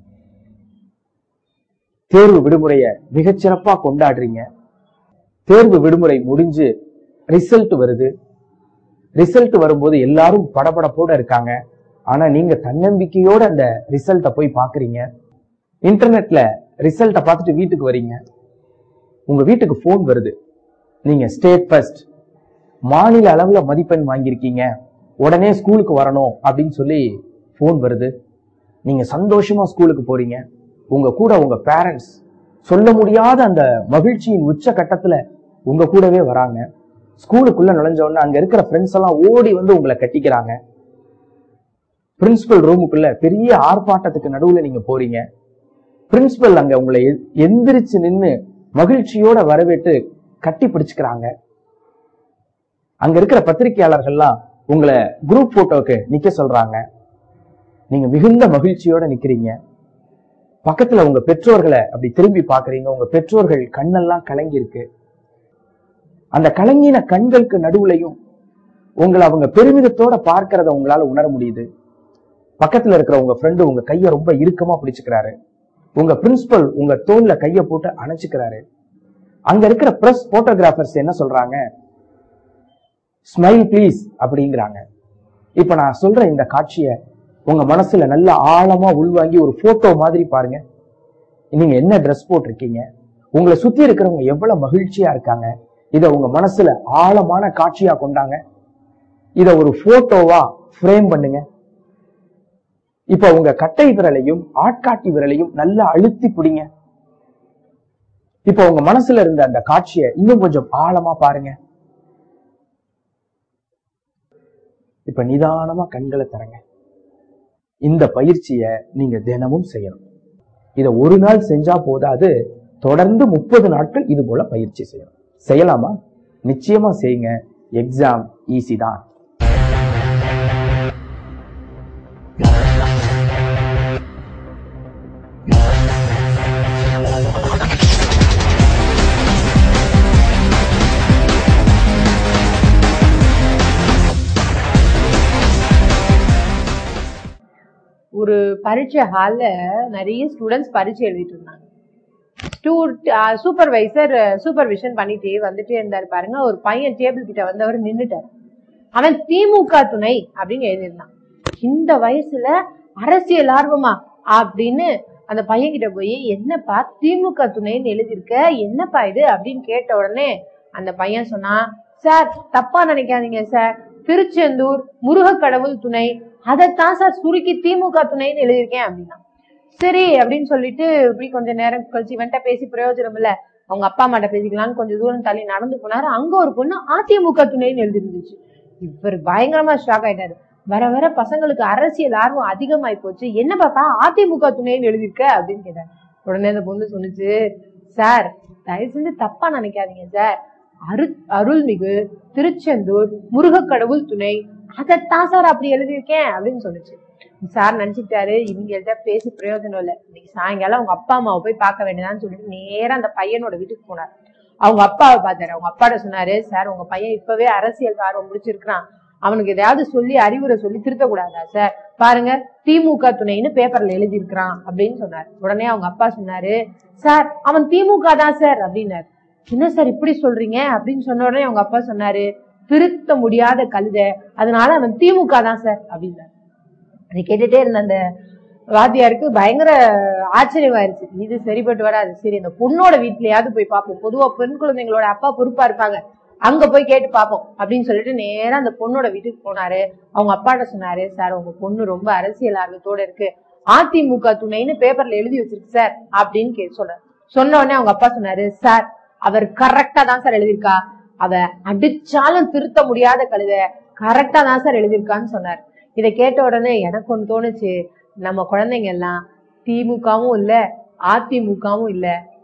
தேர்வு விடுமுறைய மிகச் சிறப்பா கொண்டாடுறீங்க தேர்வு விடுமுறை முடிஞ்சு ரிசல்ட் வருது ரிசல்ட் வரும்போது எல்லாரும் படபடப்போட இருக்காங்க ஆனா நீங்க தன்னம்பிக்கையோட அந்த ரிசல்ட்டை போய் பாக்குறீங்க இன்டர்நெட்ல ரிசல்ட்டை பார்த்துட்டு வீட்டுக்கு வரீங்க உங்க வீட்டுக்கு ஃபோன் வருது நீங்க ஸ்டேட் ஃபர்ஸ்ட் மாநில அளவுல மதிப்பெண் வாங்கியிருக்கீங்க உடனே ஸ்கூலுக்கு வரணும் அப்படின்னு சொல்லி ஃபோன் வருது நீங்க சந்தோஷமா ஸ்கூலுக்கு போறீங்க உங்க கூட உங்க பேரண்ட்ஸ் சொல்ல முடியாத அந்த மகிழ்ச்சியின் உச்ச கட்டத்துல உங்க கூடவே வராங்க ஸ்கூலுக்குள்ள நுழைஞ்ச உடனே அங்க இருக்கிற ஃப்ரெண்ட்ஸ் எல்லாம் ஓடி வந்து உங்களை கட்டிக்கிறாங்க பிரின்சிபல் ரூமுக்குள்ள பெரிய ஆர்ப்பாட்டத்துக்கு நடுவுல நீங்க போறீங்க பிரின்சிபல் அங்க உங்களை எ- எந்திரிச்சு நின்னு மகிழ்ச்சியோட வரவேற்று கட்டி பிடிச்சுக்கிறாங்க அங்க இருக்கிற பத்திரிகையாளர்கள்லாம் உங்களை குரூப் போட்டோக்கு நிக்க சொல்றாங்க நீங்க மிகுந்த மகிழ்ச்சியோட நிக்கிறீங்க பக்கத்துல உங்க பெற்றோர்களை அப்படி திரும்பி பாக்குறீங்க உங்க பெற்றோர்கள் கண்ணெல்லாம் கலங்கி இருக்கு அந்த கலங்கின கண்களுக்கு நடுவுலையும் உங்களை அவங்க பெருமிதத்தோட பார்க்கறத உங்களால உணர முடியுது பக்கத்துல இருக்கிற உங்க ஃப்ரெண்டு உங்க கைய ரொம்ப இறுக்கமா பிடிச்சுக்கிறாரு உங்க பிரின்சிபல் உங்க தோல்ல கைய போட்டு அணைச்சுக்கிறாரு அங்க இருக்கிற பிரஸ் போட்டோகிராஃபர்ஸ் என்ன சொல்றாங்க ஸ்மைல் ப்ளீஸ் அப்படிங்கிறாங்க இப்ப நான் சொல்ற இந்த காட்சிய உங்க மனசுல நல்ல ஆழமா உள்வாங்கி ஒரு போட்டோ மாதிரி பாருங்க நீங்க என்ன ட்ரெஸ் போட்டிருக்கீங்க உங்களை சுத்தி இருக்கிறவங்க எவ்வளவு மகிழ்ச்சியா இருக்காங்க இத உங்க மனசுல ஆழமான காட்சியா கொண்டாங்க இத ஒரு போட்டோவா ஃப்ரேம் பண்ணுங்க இப்ப உங்க கட்டை விரலையும் ஆட்காட்டி விரலையும் நல்லா அழுத்தி பிடிங்க இப்ப உங்க மனசுல இருந்த அந்த காட்சியை இன்னும் கொஞ்சம் ஆழமா பாருங்க இப்ப நிதானமா கண்களை தரங்க இந்த பயிற்சியை நீங்க தினமும் செய்யணும் இத ஒரு நாள் செஞ்சா போதாது தொடர்ந்து முப்பது நாட்கள் இது போல பயிற்சி செய்யணும் செய்யலாமா நிச்சயமா செய்யுங்க எக்ஸாம் ஈஸி தான் ஒரு பரீட்சை ஹால்ல நிறைய ஸ்டூடெண்ட்ஸ் பரீட்சை எழுதிட்டு இருந்தாங்க சூப்பர்வைசர் சூப்பர்விஷன் பண்ணிட்டே வந்துட்டே இருந்தாரு பாருங்க ஒரு பையன் டேபிள் கிட்ட வந்து அவர் நின்னுட்டார் அவன் திமுக துணை அப்படின்னு எழுதியிருந்தான் இந்த வயசுல அரசியல் ஆர்வமா அப்படின்னு அந்த பையன் கிட்ட போய் என்னப்பா திமுக துணைன்னு எழுதியிருக்க என்னப்பா இது அப்படின்னு கேட்ட உடனே அந்த பையன் சொன்னான் சார் தப்பா நினைக்காதீங்க சார் திருச்செந்தூர் முருகக்கடவுள் துணை அதைத்தான் சார் சுருக்கி திமுக துணைன்னு எழுதியிருக்கேன் அப்படின்னா சரி அப்படின்னு சொல்லிட்டு இப்படி கொஞ்ச நேரம் கழிச்சு இவன்ட்ட பேசி பிரயோஜனம் இல்ல அவங்க அப்பா அம்மாட்ட பேசிக்கலாம்னு கொஞ்சம் தூரம் தள்ளி நடந்து போனாரு அங்க ஒரு பொண்ணு அதிமுக துணைன்னு எழுதிருந்துச்சு இவர் பயங்கரமா ஷாக் ஆயிட்டாரு வர வர பசங்களுக்கு அரசியல் ஆர்வம் அதிகமாயி போச்சு என்ன பாப்பா அதிமுக துணைன்னு எழுதியிருக்க அப்படின்னு கேட்டாரு உடனே அந்த பொண்ணு சொன்னுச்சு சார் தயவு செஞ்சு தப்பா நினைக்காதீங்க சார் அரு அருள்மிகு திருச்செந்தூர் முருகக்கடவுள் துணை அதைத்தான் சார் அப்படி எழுதியிருக்கேன் அப்படின்னு சொன்னுச்சு சார் நினைச்சிட்டாரு இவங்கள்ட்ட பேசி பிரயோஜனம் இல்லை இன்னைக்கு சாயங்காலம் அவங்க அப்பா அம்மாவை போய் பார்க்க வேண்டியதான்னு சொல்லிட்டு நேரா அந்த பையனோட வீட்டுக்கு போனார் அவங்க அப்பாவை பார்த்தாரு அவங்க அப்பாட்ட சொன்னாரு சார் உங்க பையன் இப்பவே அரசியல் ஆர்வம் முடிச்சிருக்கிறான் அவனுக்கு எதையாவது சொல்லி அறிவுரை சொல்லி திருத்தக்கூடாதா சார் பாருங்க திமுக துணைன்னு பேப்பர்ல எழுதி இருக்கிறான் அப்படின்னு சொன்னார் உடனே அவங்க அப்பா சொன்னாரு சார் அவன் திமுக தான் சார் அப்படின்னாரு என்ன சார் இப்படி சொல்றீங்க அப்படின்னு சொன்ன உடனே அவங்க அப்பா சொன்னாரு திருத்த முடியாத கழுதை அதனால அவன் திமுக தான் சார் அப்படின்னாரு அதை கேட்டுட்டே இருந்த அந்த வாத்தியாருக்கு பயங்கர ஆச்சரியமாயிருச்சு இது சரிப்பட்டு வராது சரி இந்த பொண்ணோட வீட்லயாவது போய் பார்ப்போம் பொதுவா பெண் குழந்தைங்களோட அப்பா பொறுப்பா இருப்பாங்க அங்க போய் கேட்டு பார்ப்போம் அப்படின்னு சொல்லிட்டு நேரா அந்த பொண்ணோட வீட்டுக்கு போனாரு அவங்க அப்பாட்ட சொன்னாரு சார் உங்க பொண்ணு ரொம்ப அரசியல் ஆர்வத்தோட இருக்கு அதிமுக துணைன்னு பேப்பர்ல எழுதி வச்சிருக்கு சார் அப்படின்னு கே சொல்ற சொன்ன உடனே அவங்க அப்பா சொன்னாரு சார் அவர் கரெக்டா தான் சார் எழுதியிருக்கா அவ அடிச்சாலும் திருத்த முடியாத கழுத கரெக்டா தான் சார் எழுதியிருக்கான்னு சொன்னார் இதை கேட்ட உடனே எனக்கு ஒண்ணு தோணுச்சு நம்ம குழந்தைங்க எல்லாம் திமுகவும் இல்ல அதிமுகவும் இல்ல